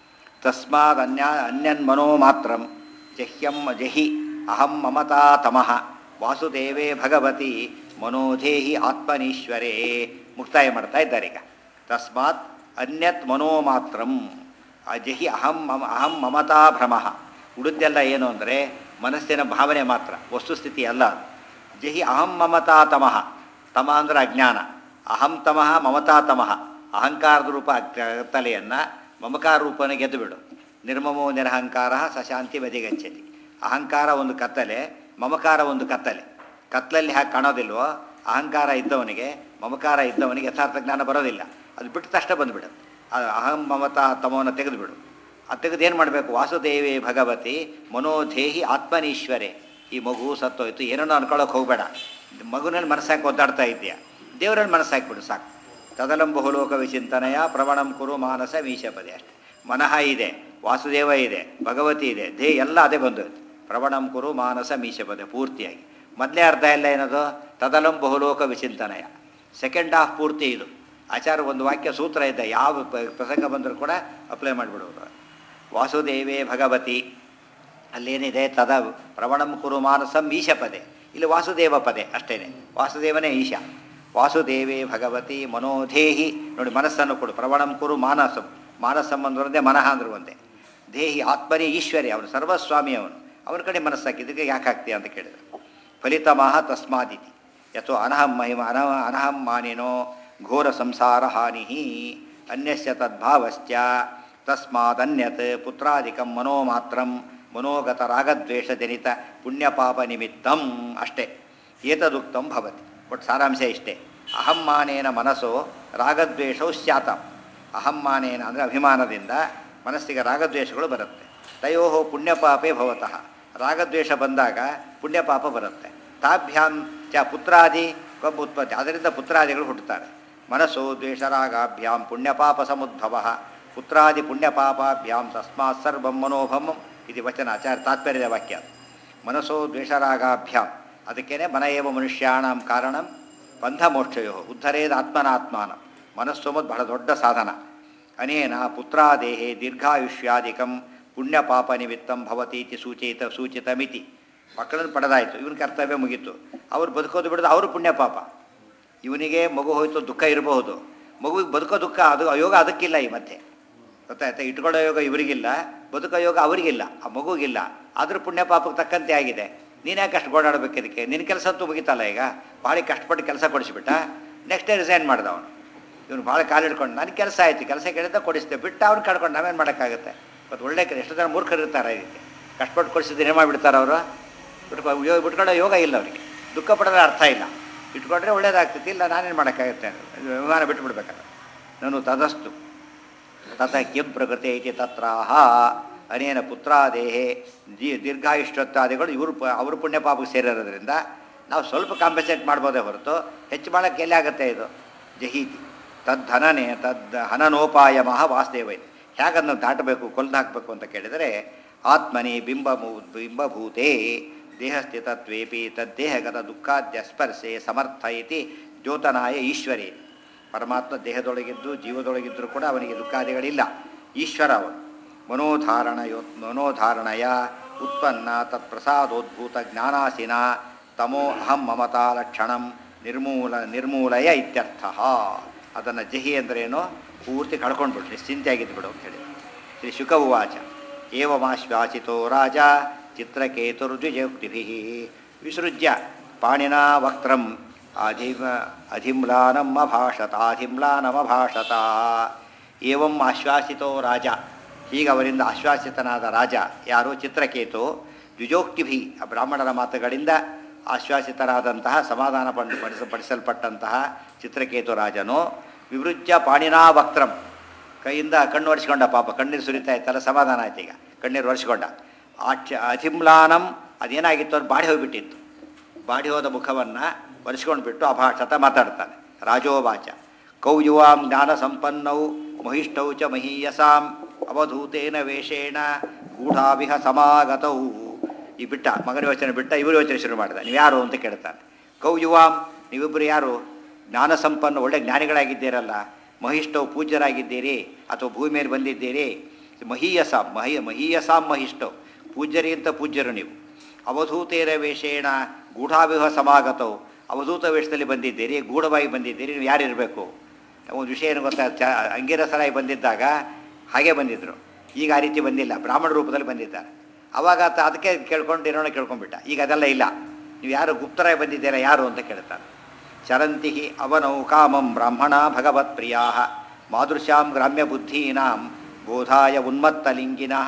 ತಸ್ಮಾದ್ ಅನ್ಯ ಅನ್ಯನ್ ಮನೋ ಮಾತ್ರಂ ಜಹ್ಯಂ ಜಹಿ ಅಹಂ ಮಮತಾ ತಮಃ ವಾಸುದೇವೇ ಭಗವತಿ ಮನೋಧೇಹಿ ಆತ್ಮನೀಶ್ವರೇ ಮುಕ್ತಾಯ ಮಾಡ್ತಾ ಇದ್ದಾರೆ ಈಗ ತಸ್ಮಾತ್ ಅನ್ಯತ್ ಮನೋ ಮಾತ್ರಂ ಅಜಹಿ ಅಹಂ ಮಮ ಅಹಂ ಮಮತಾ ಭ್ರಮಃ ಉಳಿದೆಲ್ಲ ಏನು ಅಂದರೆ ಮನಸ್ಸಿನ ಭಾವನೆ ಮಾತ್ರ ವಸ್ತುಸ್ಥಿತಿ ಅಲ್ಲ ಅದು ಜಹಿ ಅಹಂ ಮಮತಾ ತಮಃ ತಮ ಅಂದರೆ ಅಜ್ಞಾನ ಅಹಂ ತಮಃ ಮಮತಾ ತಮಃ ಅಹಂಕಾರದ ರೂಪ ಕತ್ತಲೆಯನ್ನು ಮಮಕಾರ ರೂಪನ ಗೆದ್ದು ಬಿಡು ನಿರ್ಮಮೋ ನಿರಹಂಕಾರ ಸಶಾಂತಿ ಬದಿಗಚ್ಚತಿ ಅಹಂಕಾರ ಒಂದು ಕತ್ತಲೆ ಮಮಕಾರ ಒಂದು ಕತ್ತಲೆ ಕತ್ತಲಲ್ಲಿ ಹಾಗೆ ಕಾಣೋದಿಲ್ವೋ ಅಹಂಕಾರ ಇದ್ದವನಿಗೆ ಮಮಕಾರ ಇದ್ದವನಿಗೆ ಯಥಾರ್ಥ ಜ್ಞಾನ ಬರೋದಿಲ್ಲ ಅದು ಬಿಟ್ಟ ತಕ್ಷಣ ಬಂದುಬಿಡುತ್ತೆ ಅದು ಅಹಂ ಮಮತಾ ತಮವನ್ನು ತೆಗೆದುಬಿಡು ಅದು ತೆಗೆದು ಏನು ಮಾಡಬೇಕು ವಾಸುದೇವೇ ಭಗವತಿ ಮನೋಧೇಹಿ ಆತ್ಮನೀಶ್ವರೇ ಈ ಮಗು ಸತ್ತೋಯ್ತು ಏನನ್ನೋ ಅನ್ಕೊಳ್ಳೋಕೆ ಹೋಗಬೇಡ ಮಗುನಲ್ಲಿ ಮನಸ್ಸಾಕಿ ಒದ್ದಾಡ್ತಾ ಇದೆಯಾ ದೇವರಲ್ಲಿ ಮನಸ್ಸಾಕಿಬಿಡು ಸಾಕು ತದಲಂ ಬಹುಲೋಕ ವಿಚಿಂತನೆಯ ಪ್ರವಣಂ ಕುರು ಮಾನಸ ಮೀಶಪದೆ ಅಷ್ಟೆ ಮನಃ ಇದೆ ವಾಸುದೇವ ಇದೆ ಭಗವತಿ ಇದೆ ದೇ ಎಲ್ಲ ಅದೇ ಬಂದು ಪ್ರವಣಂ ಕುರು ಮಾನಸ ಮೀಶಪದೆ ಪೂರ್ತಿಯಾಗಿ ಮೊದಲೇ ಅರ್ಥ ಎಲ್ಲ ಏನದು ತದಲಂ ಬಹುಲೋಕ ವಿಚಿಂತನಯ ಸೆಕೆಂಡ್ ಹಾಫ್ ಪೂರ್ತಿ ಇದು ಆಚಾರ ಒಂದು ವಾಕ್ಯ ಸೂತ್ರ ಇದೆ ಯಾವ ಪ- ಪ್ರಸಂಗ ಬಂದರೂ ಕೂಡ ಅಪ್ಲೈ ಮಾಡಿಬಿಡೋದು ವಾಸುದೇವೇ ಭಗವತಿ ಅಲ್ಲೇನಿದೆ ತದ ಪ್ರವಣಂ ಕುರು ಮಾನಸಂ ಈಶ ಪದೆ ಇಲ್ಲಿ ವಾಸುದೇವ ಪದೆ ಅಷ್ಟೇನೆ ವಾಸುದೇವನೇ ಈಶ ವಾಸುದೇವೇ ಭಗವತಿ ಮನೋಧೇಹಿ ನೋಡಿ ಮನಸ್ಸನ್ನು ಕೊಡು ಪ್ರವಣಂ ಕುರು ಮಾನಸಂ ಮಾನಸಂ ಅಂದ್ರೆ ಒಂದೇ ಮನಃ ಅಂದ್ರೆ ಒಂದೇ ದೇಹಿ ಆತ್ಮನೇ ಈಶ್ವರಿ ಅವನು ಸರ್ವಸ್ವಾಮಿ ಅವನು ಅವನ ಕಡೆ ಮನಸ್ಸಾಕಿದ್ದಕ್ಕೆ ಯಾಕೆ ಆಗ್ತೀಯ ಅಂತ ಕೇಳಿದ್ರು ಫಲಿತಮಃ ತಸ್ಮಾದಿತಿ ಯಥೋ ಅನಹಂ ಮಹಿಮ ಅನಹ ಅನಹಂ ಮಾನಿನೋ ಘೋರ ಸಂಸಾರ ಹಾನಿ ಅನ್ಯಸ್ಯ ತದ್ಭಾವಶ್ಚ ತಸ್ಮಾದನ್ಯತ್ ಪುತ್ರಾದಿಕಂ ಮನೋಮಾತ್ರಂ ಮನೋಗತ ರಾಗದ್ವೇಷಜನಿತ ಪುಣ್ಯಪಾಪ ನಿಮಿತ್ತಂ ಅಷ್ಟೇ ಏತದುಕ್ತಂ ಭವತಿ ಒಟ್ಟು ಸಾರಾಂಶ ಇಷ್ಟೇ ಅಹಮ್ಮಾನೇನ ಮನಸ್ಸೋ ರಾಗದ್ವೇಷವು ಸ್ಯಾತಂ ಅಹಮ್ಮಾನೇನ ಅಂದರೆ ಅಭಿಮಾನದಿಂದ ಮನಸ್ಸಿಗೆ ರಾಗದ್ವೇಷಗಳು ಬರುತ್ತೆ ತಯೋ ಪುಣ್ಯಪಾಪೇ ಭವತಃ ರಾಗದ್ವೇಷ ಬಂದಾಗ ಪುಣ್ಯಪಾಪ ಬರುತ್ತೆ ತಾಭ್ಯಾಂ ಚ ಪುತ್ರಾದಿ ಕೊಬ್ಬ ಉತ್ಪತ್ತಿ ಅದರಿಂದ ಪುತ್ರಾದಿಗಳು ಹುಟ್ಟುತ್ತಾರೆ ಮನಸ್ಸು ದ್ವೇಷರಾಗಾಭ್ಯಾಂ ಪುಣ್ಯಪಾಪ ಸಮುದ್ಭವ ಪುತ್ರಾದಿ ಪುಣ್ಯಪಾಪಾಭ್ಯಾಂ ತಸ್ಮಾತ್ ಸರ್ವಂ ಮನೋಭಮಂ ಇದು ವಚನ ಆಚಾರ್ಯ ತಾತ್ಪರ್ಯದ ವಾಕ್ಯ ಮನಸ್ಸೋ ದ್ವೇಷರಾಗಾಭ್ಯಾಂ ಅದಕ್ಕೇನೆ ಮನ ಏವ ಮನುಷ್ಯಾಣಂ ಕಾರಣಂ ಬಂಧ ಮೋಕ್ಷಯೋ ಉದ್ಧರೇದ ಆತ್ಮನಾತ್ಮಾನ ಮನಸ್ಸು ಮತ್ತು ಬಹಳ ದೊಡ್ಡ ಸಾಧನ ಅನೇನ ಪುತ್ರಾದೇಹೇ ದೀರ್ಘಾಯುಷ್ಯಾದಿಕಂ ಪುಣ್ಯಪಾಪ ನಿಮಿತ್ತಂ ಭವತಿ ಇತಿ ಸೂಚಿತ ಸೂಚಿತಮಿತಿ ಮಕ್ಕಳನ್ನು ಪಡೆದಾಯಿತು ಇವನ ಕರ್ತವ್ಯ ಮುಗೀತು ಅವ್ರು ಬದುಕೋದು ಬಿಡೋದು ಅವರು ಪುಣ್ಯಪಾಪ ಇವನಿಗೆ ಮಗು ಹೋಯ್ತು ದುಃಖ ಇರಬಹುದು ಮಗುವಿಗೆ ಬದುಕೋ ದುಃಖ ಅದು ಯೋಗ ಅದಕ್ಕಿಲ್ಲ ಈ ಮಧ್ಯೆ ಗೊತ್ತಾಯ್ತಾ ಇಟ್ಕೊಳ್ಳೋ ಯೋಗ ಇವರಿಗಿಲ್ಲ ಬದುಕೋ ಯೋಗ ಅವರಿಗಿಲ್ಲ ಆ ಮಗುಗಿಲ್ಲ ಆದರೂ ಪುಣ್ಯ ಪಾಪಕ್ಕೆ ತಕ್ಕಂತೆ ಆಗಿದೆ ನೀನ್ಯಾಕೆ ಅಷ್ಟು ಓಡಾಡಬೇಕು ಇದಕ್ಕೆ ನಿನ್ನ ಕೆಲಸ ಅಂತೂ ಮುಗಿತಲ್ಲ ಈಗ ಭಾಳ ಕಷ್ಟಪಟ್ಟು ಕೆಲಸ ಕೊಡಿಸ್ಬಿಟ್ಟ ನೆಕ್ಸ್ಟ್ ಡೇ ರಿಸೈನ್ ಮಾಡ್ದ ಅವನು ಇವನು ಭಾಳ ಕಾಲಿಡ್ಕೊಂಡು ನನಗೆ ಕೆಲಸ ಆಯ್ತು ಕೆಲಸ ಕೇಳಿದ್ದ ಕೊಡಿಸ್ದೆ ಬಿಟ್ಟು ಅವ್ನು ಕಡ್ಕೊಂಡು ನಾವೇನು ಮಾಡೋಕ್ಕಾಗುತ್ತೆ ಮತ್ತು ಒಳ್ಳೆ ಕೆಲ- ಎಷ್ಟು ಜನ ಮೂರ್ಖರು ಇರ್ತಾರೆ ಇದಕ್ಕೆ ಕಷ್ಟಪಟ್ಟು ಕೊಡಿಸಿದ್ದು ಏನೇ ಮಾಡಿಬಿಡ್ತಾರೆ ಅವರು ಬಿಟ್ಕೊ ಯೋಗ ಬಿಟ್ಕೊಳ್ಳೋ ಯೋಗ ಇಲ್ಲ ಅವರಿಗೆ ದುಃಖ ಪಡೋದ್ರ ಅರ್ಥ ಇಲ್ಲ ಇಟ್ಕೊಂಡ್ರೆ ಒಳ್ಳೇದಾಗ್ತೈತಿ ಇಲ್ಲ ನಾನೇನು ಮಾಡೋಕ್ಕಾಗುತ್ತೆ ವಿಮಾನ ಬಿಟ್ಟು ಬಿಡ್ಬೇಕಾದ್ರೆ ನಾನು ತದಸ್ತು ತತ ಕಿಂ ಪ್ರಕೃತಿ ಐತಿ ತತ್ರಾಹ ಅನೇನ ಪುತ್ರಾದೇಹೇ ದೀ ದೀರ್ಘಾಯುಷ್ವತ್ವಾದಿಗಳು ಇವರು ಪ ಅವರು ಪುಣ್ಯ ಪಾಪಕ್ಕೆ ಸೇರಿರೋದ್ರಿಂದ ನಾವು ಸ್ವಲ್ಪ ಕಾಂಪನ್ಸೇಟ್ ಮಾಡ್ಬೋದೇ ಹೊರತು ಹೆಚ್ಚು ಮಾಡೋಕ್ಕೆ ಎಲ್ಲಿ ಆಗುತ್ತೆ ಇದು ಜಹೀತಿ ತದ್ಧನನೆ ತದ್ ಹನನೋಪಾಯ ಮಹ ವಾಸುದೇವೈತಿ ಹೇಗನ್ನು ದಾಟಬೇಕು ಕೊಲ್ದು ಹಾಕಬೇಕು ಅಂತ ಕೇಳಿದರೆ ಆತ್ಮನಿ ಬಿಂಬಮೂ ಬಿಂಬಭೂತೆ ದೇಹಸ್ಥಿತತ್ವೇಪಿ ತದ್ದೇಹಗತ ದುಃಖಾದ್ಯ ಸ್ಪರ್ಶೆ ಸಮರ್ಥ ಇತಿ ದ್ಯೋತನಾಯ ಈಶ್ವರಿ ಪರಮಾತ್ಮ ದೇಹದೊಳಗಿದ್ದು ಜೀವದೊಳಗಿದ್ದರೂ ಕೂಡ ಅವನಿಗೆ ದುಃಖಾದಿಗಳಿಲ್ಲ ಈಶ್ವರ ಅವನು ಮನೋಧಾರಣಯೋ ಮನೋಧಾರಣಯ ಉತ್ಪನ್ನ ತತ್ಪ್ರಸಾದೋದ್ಭೂತ ಜ್ಞಾನಾಸಿನ ತಮೋ ಅಹಂ ಮಮತಾ ಲಕ್ಷಣಂ ನಿರ್ಮೂಲ ನಿರ್ಮೂಲಯ ಇತ್ಯರ್ಥ ಅದನ್ನು ಜಹಿ ಅಂದ್ರೇನು ಪೂರ್ತಿ ಕಳ್ಕೊಂಡ್ಬಿಟ್ರು ನಿಶ್ಚಿಂತೆಯಾಗಿದ್ದು ಬಿಡು ಅಂತ ಹೇಳಿ ಶ್ರೀ ಶುಕ ಉವಾಚ ಏವಮಾಶ್ವಾಸಿತೋ ರಾಜ ಚಿತ್ರಕೇತುರ್ದ್ವಿಜೋಕ್ತಿಭಿ ವಿಸೃಜ್ಯ ಪಾಣಿನಾ ವಕ್ತ್ರಂ ಅಧಿಮ ಅಧಿಮ್ಲಾನಂ ಅಭಾಷತ ಅಧಿಮ್ಲಾನಮಭಾಷತ ಏವಂ ಆಶ್ವಾಸಿತೋ ರಾಜ ಹೀಗೆ ಅವರಿಂದ ಆಶ್ವಾಸಿತನಾದ ರಾಜ ಯಾರು ಚಿತ್ರಕೇತು ದ್ವಿಜೋಕ್ತಿಭಿ ಆ ಬ್ರಾಹ್ಮಣರ ಮಾತುಗಳಿಂದ ಆಶ್ವಾಸಿತರಾದಂತಹ ಸಮಾಧಾನ ಪಡ ಪಡಿಸ ಪಡಿಸಲ್ಪಟ್ಟಂತಹ ಚಿತ್ರಕೇತು ರಾಜನು ವಿವೃಜ್ಯ ಪಾಣಿನಾ ವಕ್ತ್ರಂ ಕೈಯಿಂದ ಕಣ್ಣು ಒರೆಸ್ಕೊಂಡ ಪಾಪ ಕಣ್ಣೀರು ಸುರಿತಾ ಇತ್ತಲ್ಲ ಸಮಾಧಾನ ಆಯ್ತು ಈಗ ಕಣ್ಣೀರು ಒರೆಸ್ಕೊಂಡ ಆಚ ಅಧಿಮ್ಲಾನಂ ಅದೇನಾಗಿತ್ತು ಅವ್ರು ಬಾಡಿ ಹೋಗಿಬಿಟ್ಟಿತ್ತು ಬಾಡಿ ಹೋದ ಮುಖವನ್ನು ಒರೆಸ್ಕೊಂಡು ಬಿಟ್ಟು ಅಭಾಷತ ಮಾತಾಡ್ತಾನೆ ರಾಜೋವಾಚ ಕೌ ಯುವಾಂ ಜ್ಞಾನ ಸಂಪನ್ನೌ ಮಹಿಷ್ಠೌ ಚ ಮಹೀಯಸಾಂ ಅವಧೂತೇನ ವೇಷೇಣ ಗೂಢಾವಿಹ ಸಮಾಗತೌ ಈ ಬಿಟ್ಟ ಮಗನ ಯೋಚನೆ ಬಿಟ್ಟ ಇವರು ಯೋಚನೆ ಶುರು ಮಾಡಿದ ನೀವು ಯಾರು ಅಂತ ಕೇಳ್ತಾನೆ ಕೌ ಯುವಾಂ ನೀವಿಬ್ಬರು ಯಾರು ಜ್ಞಾನ ಸಂಪನ್ನ ಒಳ್ಳೆ ಜ್ಞಾನಿಗಳಾಗಿದ್ದೀರಲ್ಲ ಮಹಿಷ್ಠವು ಪೂಜ್ಯರಾಗಿದ್ದೀರಿ ಅಥವಾ ಭೂಮಿಯಲ್ಲಿ ಬಂದಿದ್ದೀರಿ ಮಹೀಯಸಾಂ ಮಹಿ ಮಹೀಯಸಾಂ ಮಹಿಷ್ಠವು ಪೂಜ್ಯರಿ ಅಂತ ಪೂಜ್ಯರು ನೀವು ಅವಧೂತೇರ ವೇಷೇಣ ಗೂಢಾವಿಹ ಸಮಾಗತವು ಅವಧೂತ ವೇಷದಲ್ಲಿ ಬಂದಿದ್ದೀರಿ ಗೂಢವಾಗಿ ಬಂದಿದ್ದೀರಿ ನೀವು ಯಾರಿರಬೇಕು ಒಂದು ವಿಷಯ ಏನು ಗೊತ್ತಾ ಚ ಅಂಗಿರಸರಾಗಿ ಬಂದಿದ್ದಾಗ ಹಾಗೆ ಬಂದಿದ್ದರು ಈಗ ಆ ರೀತಿ ಬಂದಿಲ್ಲ ಬ್ರಾಹ್ಮಣ ರೂಪದಲ್ಲಿ ಬಂದಿದ್ದಾರೆ ಅವಾಗ ಆತ ಅದಕ್ಕೆ ಕೇಳ್ಕೊಂಡು ಏನೋ ಕೇಳ್ಕೊಂಡ್ಬಿಟ್ಟ ಈಗ ಅದೆಲ್ಲ ಇಲ್ಲ ನೀವು ಯಾರು ಗುಪ್ತರಾಗಿ ಬಂದಿದ್ದೀರಾ ಯಾರು ಅಂತ ಕೇಳ್ತಾನೆ ಚರಂತಿ ಅವನೌ ಕಾಮಂ ಬ್ರಾಹ್ಮಣ ಭಗವತ್ ಪ್ರಿಯಾ ಮಾದೃಶ್ಯಾಂ ಗ್ರಾಮ್ಯ ಬುದ್ಧೀನಾಂ ಬೋಧಾಯ ಉನ್ಮತ್ತಲಿಂಗಿನಃ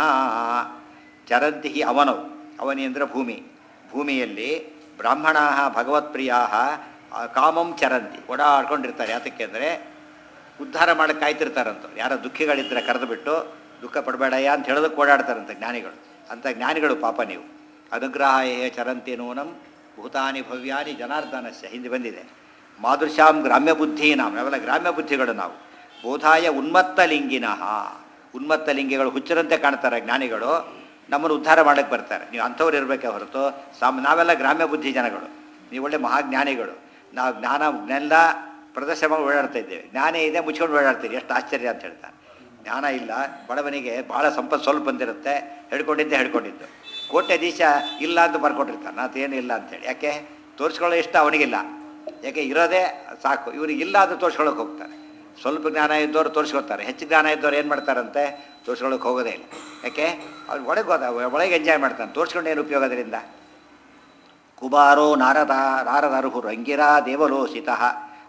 ಚರಂತಿ ಅವನೌ ಅವನಿ ಅಂದರೆ ಭೂಮಿ ಭೂಮಿಯಲ್ಲಿ ಬ್ರಾಹ್ಮಣ ಭಗವತ್ಪ್ರಿಯಾ ಕಾಮಂ ಚರಂತಿ ಓಡಾಡ್ಕೊಂಡಿರ್ತಾರೆ ಯಾತಕ್ಕೆ ಅಂದರೆ ಉದ್ಧಾರ ಮಾಡಕ್ಕೆ ಕಾಯ್ತಿರ್ತಾರಂತ ಯಾರ ದುಃಖಿಗಳಿದ್ದರೆ ಕರೆದು ಬಿಟ್ಟು ದುಃಖ ಪಡಬೇಡಯ್ಯ ಅಂತ ಹೇಳೋದಕ್ಕೆ ಓಡಾಡ್ತಾರಂತೆ ಜ್ಞಾನಿಗಳು ಅಂಥ ಜ್ಞಾನಿಗಳು ಪಾಪ ನೀವು ಅನುಗ್ರಹ ಏ ಚರಂತಿ ನೂನಂ ಭೂತಾನಿ ಭವ್ಯಾನಿ ಜನಾರ್ದನಸ್ಯ ಹಿಂದೆ ಬಂದಿದೆ ಮಾದೃಶ್ಯಾಂ ಗ್ರಾಮ್ಯ ಬುದ್ಧೀನಾಂ ನಾವೆಲ್ಲ ಗ್ರಾಮ್ಯ ಬುದ್ಧಿಗಳು ನಾವು ಬೋಧಾಯ ಉನ್ಮತ್ತ ಲಿಂಗಿನಃ ಉನ್ಮತ್ತ ಲಿಂಗಿಗಳು ಹುಚ್ಚರಂತೆ ಕಾಣ್ತಾರೆ ಜ್ಞಾನಿಗಳು ನಮ್ಮನ್ನು ಉದ್ಧಾರ ಮಾಡಕ್ಕೆ ಬರ್ತಾರೆ ನೀವು ಅಂಥವ್ರು ಇರಬೇಕೆ ಹೊರತು ಸಾಮ್ ನಾವೆಲ್ಲ ಗ್ರಾಮ್ಯ ಬುದ್ಧಿ ಜನಗಳು ನೀವು ಒಳ್ಳೆ ಮಹಾಜ್ಞಾನಿಗಳು ನಾವು ಜ್ಞಾನನೆಲ್ಲ ಪ್ರದರ್ಶನ ಮಾಡಿ ಓಡಾಡ್ತಾ ಇದ್ದೇವೆ ಜ್ಞಾನ ಇದೆ ಮುಚ್ಕೊಂಡು ಓಡಾಡ್ತೀರಿ ಎಷ್ಟು ಆಶ್ಚರ್ಯ ಅಂತ ಹೇಳ್ತಾರೆ ಜ್ಞಾನ ಇಲ್ಲ ಬಡವನಿಗೆ ಭಾಳ ಸಂಪತ್ತು ಸ್ವಲ್ಪ ಬಂದಿರುತ್ತೆ ಹೇಳ್ಕೊಂಡಿದ್ದೆ ಹೇಳ್ಕೊಂಡಿದ್ದು ಕೋಟ್ಯಾಧೀಶ ಇಲ್ಲ ಅಂತ ಬರ್ಕೊಟ್ಟಿರ್ತಾನೆ ಅದೇನು ಇಲ್ಲ ಅಂತೇಳಿ ಯಾಕೆ ತೋರಿಸ್ಕೊಳ್ಳೋ ಇಷ್ಟ ಅವನಿಗಿಲ್ಲ ಯಾಕೆ ಇರೋದೇ ಸಾಕು ಇವ್ರಿಗೆ ಇಲ್ಲ ಅಂತ ತೋರಿಸ್ಕೊಳ್ಳೋಕೆ ಹೋಗ್ತಾರೆ ಸ್ವಲ್ಪ ಜ್ಞಾನ ಇದ್ದವ್ರು ತೋರಿಸ್ಕೊಳ್ತಾರೆ ಹೆಚ್ಚು ಜ್ಞಾನ ಇದ್ದವ್ರು ಏನು ಮಾಡ್ತಾರಂತೆ ತೋರಿಸ್ಕೊಳ್ಳೋಕೆ ಹೋಗೋದೇ ಇಲ್ಲ ಯಾಕೆ ಅವ್ರು ಒಳಗೆ ಹೋದ ಒಳಗೆ ಎಂಜಾಯ್ ಮಾಡ್ತಾನೆ ತೋರಿಸ್ಕೊಂಡು ಏನು ಉಪಯೋಗ ಅದರಿಂದ ಕುಬಾರೋ ನಾರದ ನಾರದರ್ಹುರು ಅಂಗಿರಾ ದೇವಲೋಸಿತ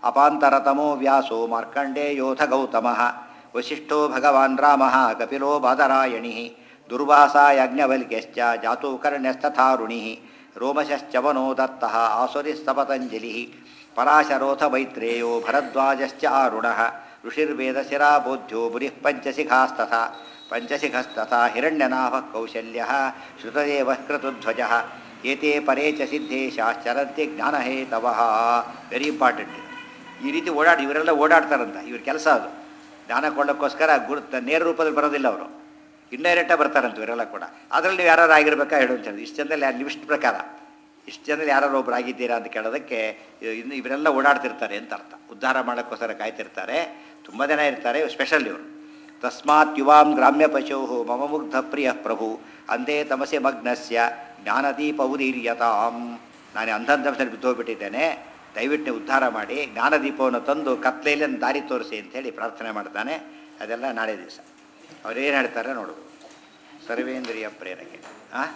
ಅಪಾಂತರತಮೋ ವ್ಯಾಸೋ ಮಾರ್ಕಂಡೇಯೋಥ ಗೌತಮಃ ವಸಿಷ್ಠೋ ಭಗವಾನ್ ರಾಮಃ ಕಪಿಲೋ ಬಾದರಾಯಣಿ ದುರ್ವಾಸಾ ಯಜ್ಞವಲ್ಕ್ಯಶ್ಚ ಜಾತೋ ಕರ್ಣ್ಯಸ್ತಥಾರುಣಿ ರೋಮಶಶ್ಚವನೋ ದತ್ತಃ ಆಸುರಿಸ್ತಪತಂಜಲಿ ಪರಾಶರೋಥ ಮೈತ್ರೇಯೋ ಭರದ್ವಾಜಶ್ಚ ಆರುಣಃ ಋಷಿರ್ವೇದಶಿರಾ ಬೋಧ್ಯೋ ಮುನಿಃ ಪಂಚಶಿಖಾಸ್ತಥಾ ಪಂಚಶಿಖಸ್ತಥಾ ಹಿರಣ್ಯನಾಭ ಕೌಶಲ್ಯಃ ಶ್ರುತದೇವಃ ಕ್ರತುಧ್ವಜಃ ಏತೆ ಪರೇ ಚ ಸಿದ್ಧೇಶಾಶ್ಚರಂತೆ ಜ್ಞಾನಹೇತವಃ ವೆರಿ ಇಂಪಾರ್ಟೆಂಟ್ ಈ ರೀತಿ ಓಡಾಡಿ ಇವರೆಲ್ಲ ಓಡಾಡ್ತಾರಂತ ಇವ್ರ ಕೆಲಸ ಅದು ಜ್ಞಾನ ಕೊಳ್ಳೋಕ್ಕೋಸ್ಕರ ಗುರು ನೇರ ರೂಪದಲ್ಲಿ ಬರೋದಿಲ್ಲ ಅವರು ಇಂಡೈರೆಕ್ಟಾಗಿ ಬರ್ತಾರಂತ ಇವರೆಲ್ಲ ಕೂಡ ಅದರಲ್ಲಿ ನೀವು ಯಾರು ಆಗಿರ್ಬೇಕಾ ಹೇಳು ಅಂತ ಹೇಳಿ ಇಷ್ಟು ಜನದಲ್ಲಿ ಯಾರು ಲಿಸ್ಟ್ ಪ್ರಕಾರ ಇಷ್ಟು ಜನದಲ್ಲಿ ಯಾರು ಒಬ್ರು ಆಗಿದ್ದೀರಾ ಅಂತ ಕೇಳೋದಕ್ಕೆ ಇನ್ನು ಇವರೆಲ್ಲ ಓಡಾಡ್ತಿರ್ತಾರೆ ಅಂತ ಅರ್ಥ ಉದ್ಧಾರ ಮಾಡೋಕ್ಕೋಸ್ಕರ ಕಾಯ್ತಿರ್ತಾರೆ ತುಂಬ ಜನ ಇರ್ತಾರೆ ಸ್ಪೆಷಲ್ ಇವರು ತಸ್ಮಾತ್ ಯುವಾಂ ಗ್ರಾಮ್ಯ ಪಶು ಮಮ ಮುಗ್ಧ ಪ್ರಿಯ ಪ್ರಭು ಅಂದೇ ತಮಸೆ ಮಗ್ನಸ್ಯ ಜ್ಞಾನದೀಪ ಉದೀರ್ಯತಾಂ ನಾನು ಅಂಧಂಧಂಸಲ್ಲಿ ಬಿದ್ದೋಗ್ಬಿಟ್ಟಿದ್ದೇನೆ ದಯವಿಟ್ಟು ನೀವು ಉದ್ಧಾರ ಮಾಡಿ ಜ್ಞಾನದೀಪವನ್ನು ತಂದು ಕತ್ಲೆಯಲ್ಲಿ ಒಂದು ದಾರಿ ತೋರಿಸಿ ಅಂತೇಳಿ ಪ್ರಾರ್ಥನೆ ಮಾಡ್ತಾನೆ ಅದೆಲ್ಲ ನಾಳೆ ದಿವಸ ಅವ್ರೇನು ಹೇಳ್ತಾರೆ ನೋಡು ಸರ್ವೇಂದ್ರಿಯ ಪ್ರೇರಕೆ ಹಾಂ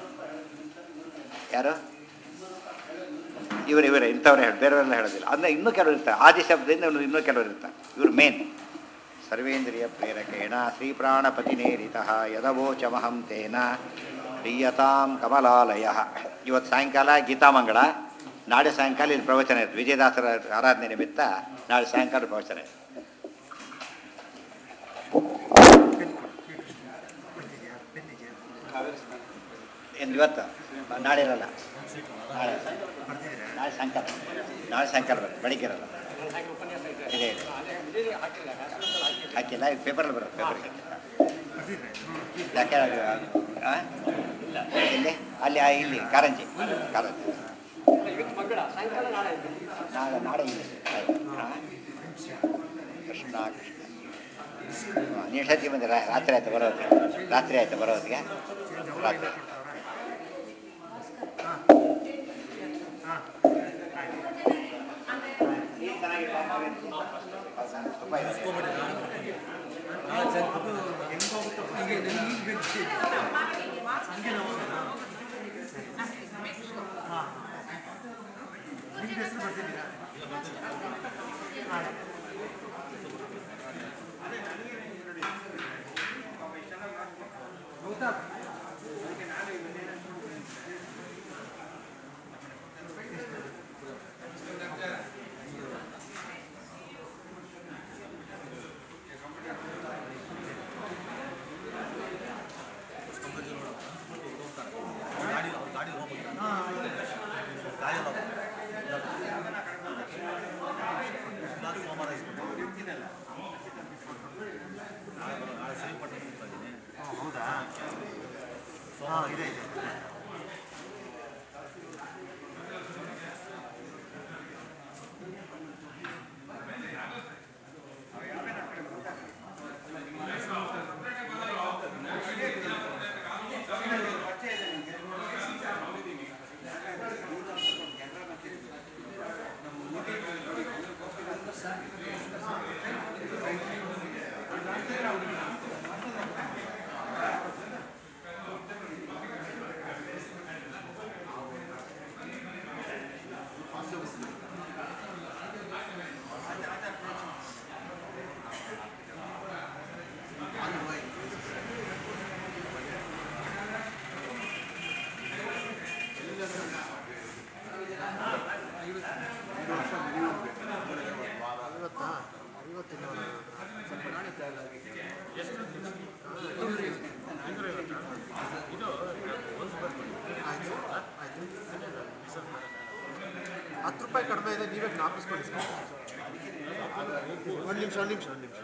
ಯಾರು ಇವರು ಇವರೇ ಇಂಥವ್ರೆ ಹೇಳಿ ಬೇರೆಯವರೆಲ್ಲ ಹೇಳೋದಿಲ್ಲ ಅಂದರೆ ಇನ್ನೂ ಕೆಲವರು ಇರ್ತಾರೆ ಆದಿ ಶಬ್ದದಿಂದ ಇವ್ರು ಇನ್ನೂ ಕೆಲವರು ಇರ್ತಾರೆ ಇವರು ಮೇನ್ ಸರ್ವೇಂದ್ರಿಯ ಪ್ರೇರಕೇಣ ಶ್ರೀಪ್ರಾಣಪತಿನೇರಿತ ಯದವೋಚಮಹಂ ತೇನ ಪ್ರಿಯತಾಂ ಕಮಲಾಲಯ ಇವತ್ತು ಸಾಯಂಕಾಲ ಗೀತಾಮಂಗಳ ನಾಳೆ ಸಾಯಂಕಾಲ ಇಲ್ಲಿ ಪ್ರವಚನ ಇರುತ್ತೆ ವಿಜಯದಾಸರ ಆರಾಧನೆ ನಿಮಿತ್ತ ನಾಳೆ ಸಾಯಂಕಾಲ ಪ್ರವಚನ ಇದೆ ಏನು ಇವತ್ತು ನಾಳೆ ಇರಲ್ಲ ನಾಳೆ ನಾಳೆ ಸಾಯಂಕಾಲ ನಾಳೆ ಸಾಯಂಕಾಲ ಬರುತ್ತೆ ಬೆಳಿಗ್ಗೆ ಇರಲ್ಲ ಇದೆ ಇದೆ ಹಾಕಿಲ್ಲ ಇದು ಪೇಪರಲ್ಲಿ ಬರುತ್ತೆ ಪೇಪರ್ಗೆ ಯಾಕೆ ಆ? ಎಲ್ಲಿ ಅಲ್ಲಿ ಆ, ಇಲ್ಲಿ ಕಾರಂಜಿ ಕಾರಂಜಿ ನಾಳೆ ನಾಳೆ ಇಲ್ಲಿ ಆಯ್ತು. ಆ? ಕೃಷ್ಣ ಕೃಷ್ಣ ಹಾಂ, ನೀವು ಎಷ್ಟೊತ್ತಿಗೆ ಬಂದಿರ ರಾತ್ರಿ ಆಯ್ತು ಬರೋದಿಗೆ ರಾತ್ರಿ ಆಯ್ತು ಬರೋದಿಗೆ ರಾತ್ರಿ ತುಂಬ ಇದೆ ಹೌದಾ ಹಾಂ ಇದೆ ಇದೆ ಐವತ್ತಾ ಐವತ್ತಿನ ಆಯ್ತು ಆಯ್ತು ಹತ್ತು ರೂಪಾಯಿ ಕಡಿಮೆ ಇದೆ ನೀವೇ ಜ್ಞಾಪಿಸ್ಕೊಳ್ಳಿ ಸರ್ ಒಂದು ನಿಮಿಷ ಒಂದು ನಿಮಿಷ ಒಂದು ನಿಮಿಷ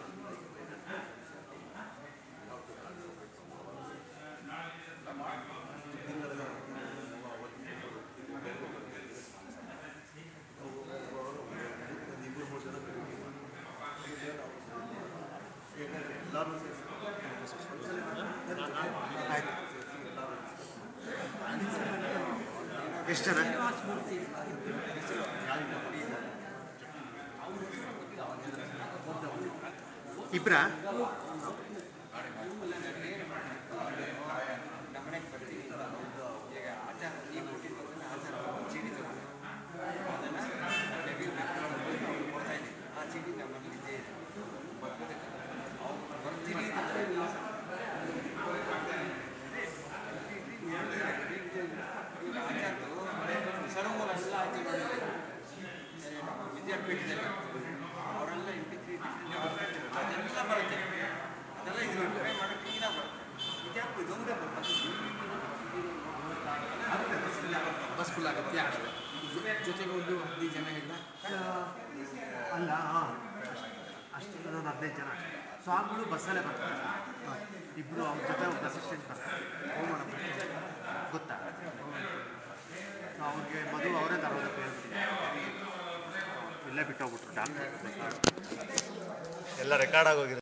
ಆಯ್ತು ಎಷ್ಟು ಜನ ಇಬ್ರಾ ಆಯ್ತು ನೋಡಿದ್ರೆ ವಿದ್ಯಾಪೀಠದಲ್ಲಿ ಅವರೆಲ್ಲ ಇಂಟಿಗ್ರೇಟೇಷನ್ ಅದೆಲ್ಲ ಬರುತ್ತೆ ಅದೆಲ್ಲ ಇದು ಟ್ರೈ ಮಾಡೋಕ್ಕೆ ಈಗ ಬರುತ್ತೆ ಇದ್ಯಾಕೆ ಇದೊಂದೇ ಬರುತ್ತೆ ಬಸ್ ಫುಲ್ ಆಗುತ್ತೆ ಆಗಲ್ಲ ಜೊತೆಗೆ ಒಂದು ಹದಿನೈದು ಜನ ಇಲ್ಲ ಅಲ್ಲ ಹಾಂ ಅಷ್ಟು ಒಂದು ಹದಿನೈದು ಜನ ಸ್ವಾಮಿಗಳು ಬಸ್ಸಲ್ಲೇ ಬರ್ತಾರೆ ಇಬ್ಬರು ಅವ್ರ ಜೊತೆ ಒಬ್ಬ ಅಸಿಸ್ಟೆಂಟ್ ಬರ್ತಾರೆ ಹೋಗೋಣ ಗೊತ್ತಾ ಸೊ ಅವ್ರಿಗೆ ಮದುವೆ ಅವರೇ ತರೋದಕ್ಕೆ ಹೇಳ್ಬಿಟ್ಟಿದ್ದಾರೆ ಇಲ್ಲೇ ಬಿಟ್ಟೋಗ್ಬಿಟ್ರು ಡಾಕ್ಟರ್ ಎಲ್ಲ ರೆಕಾರ್ಡ್ ಆಗೋಗಿದೆ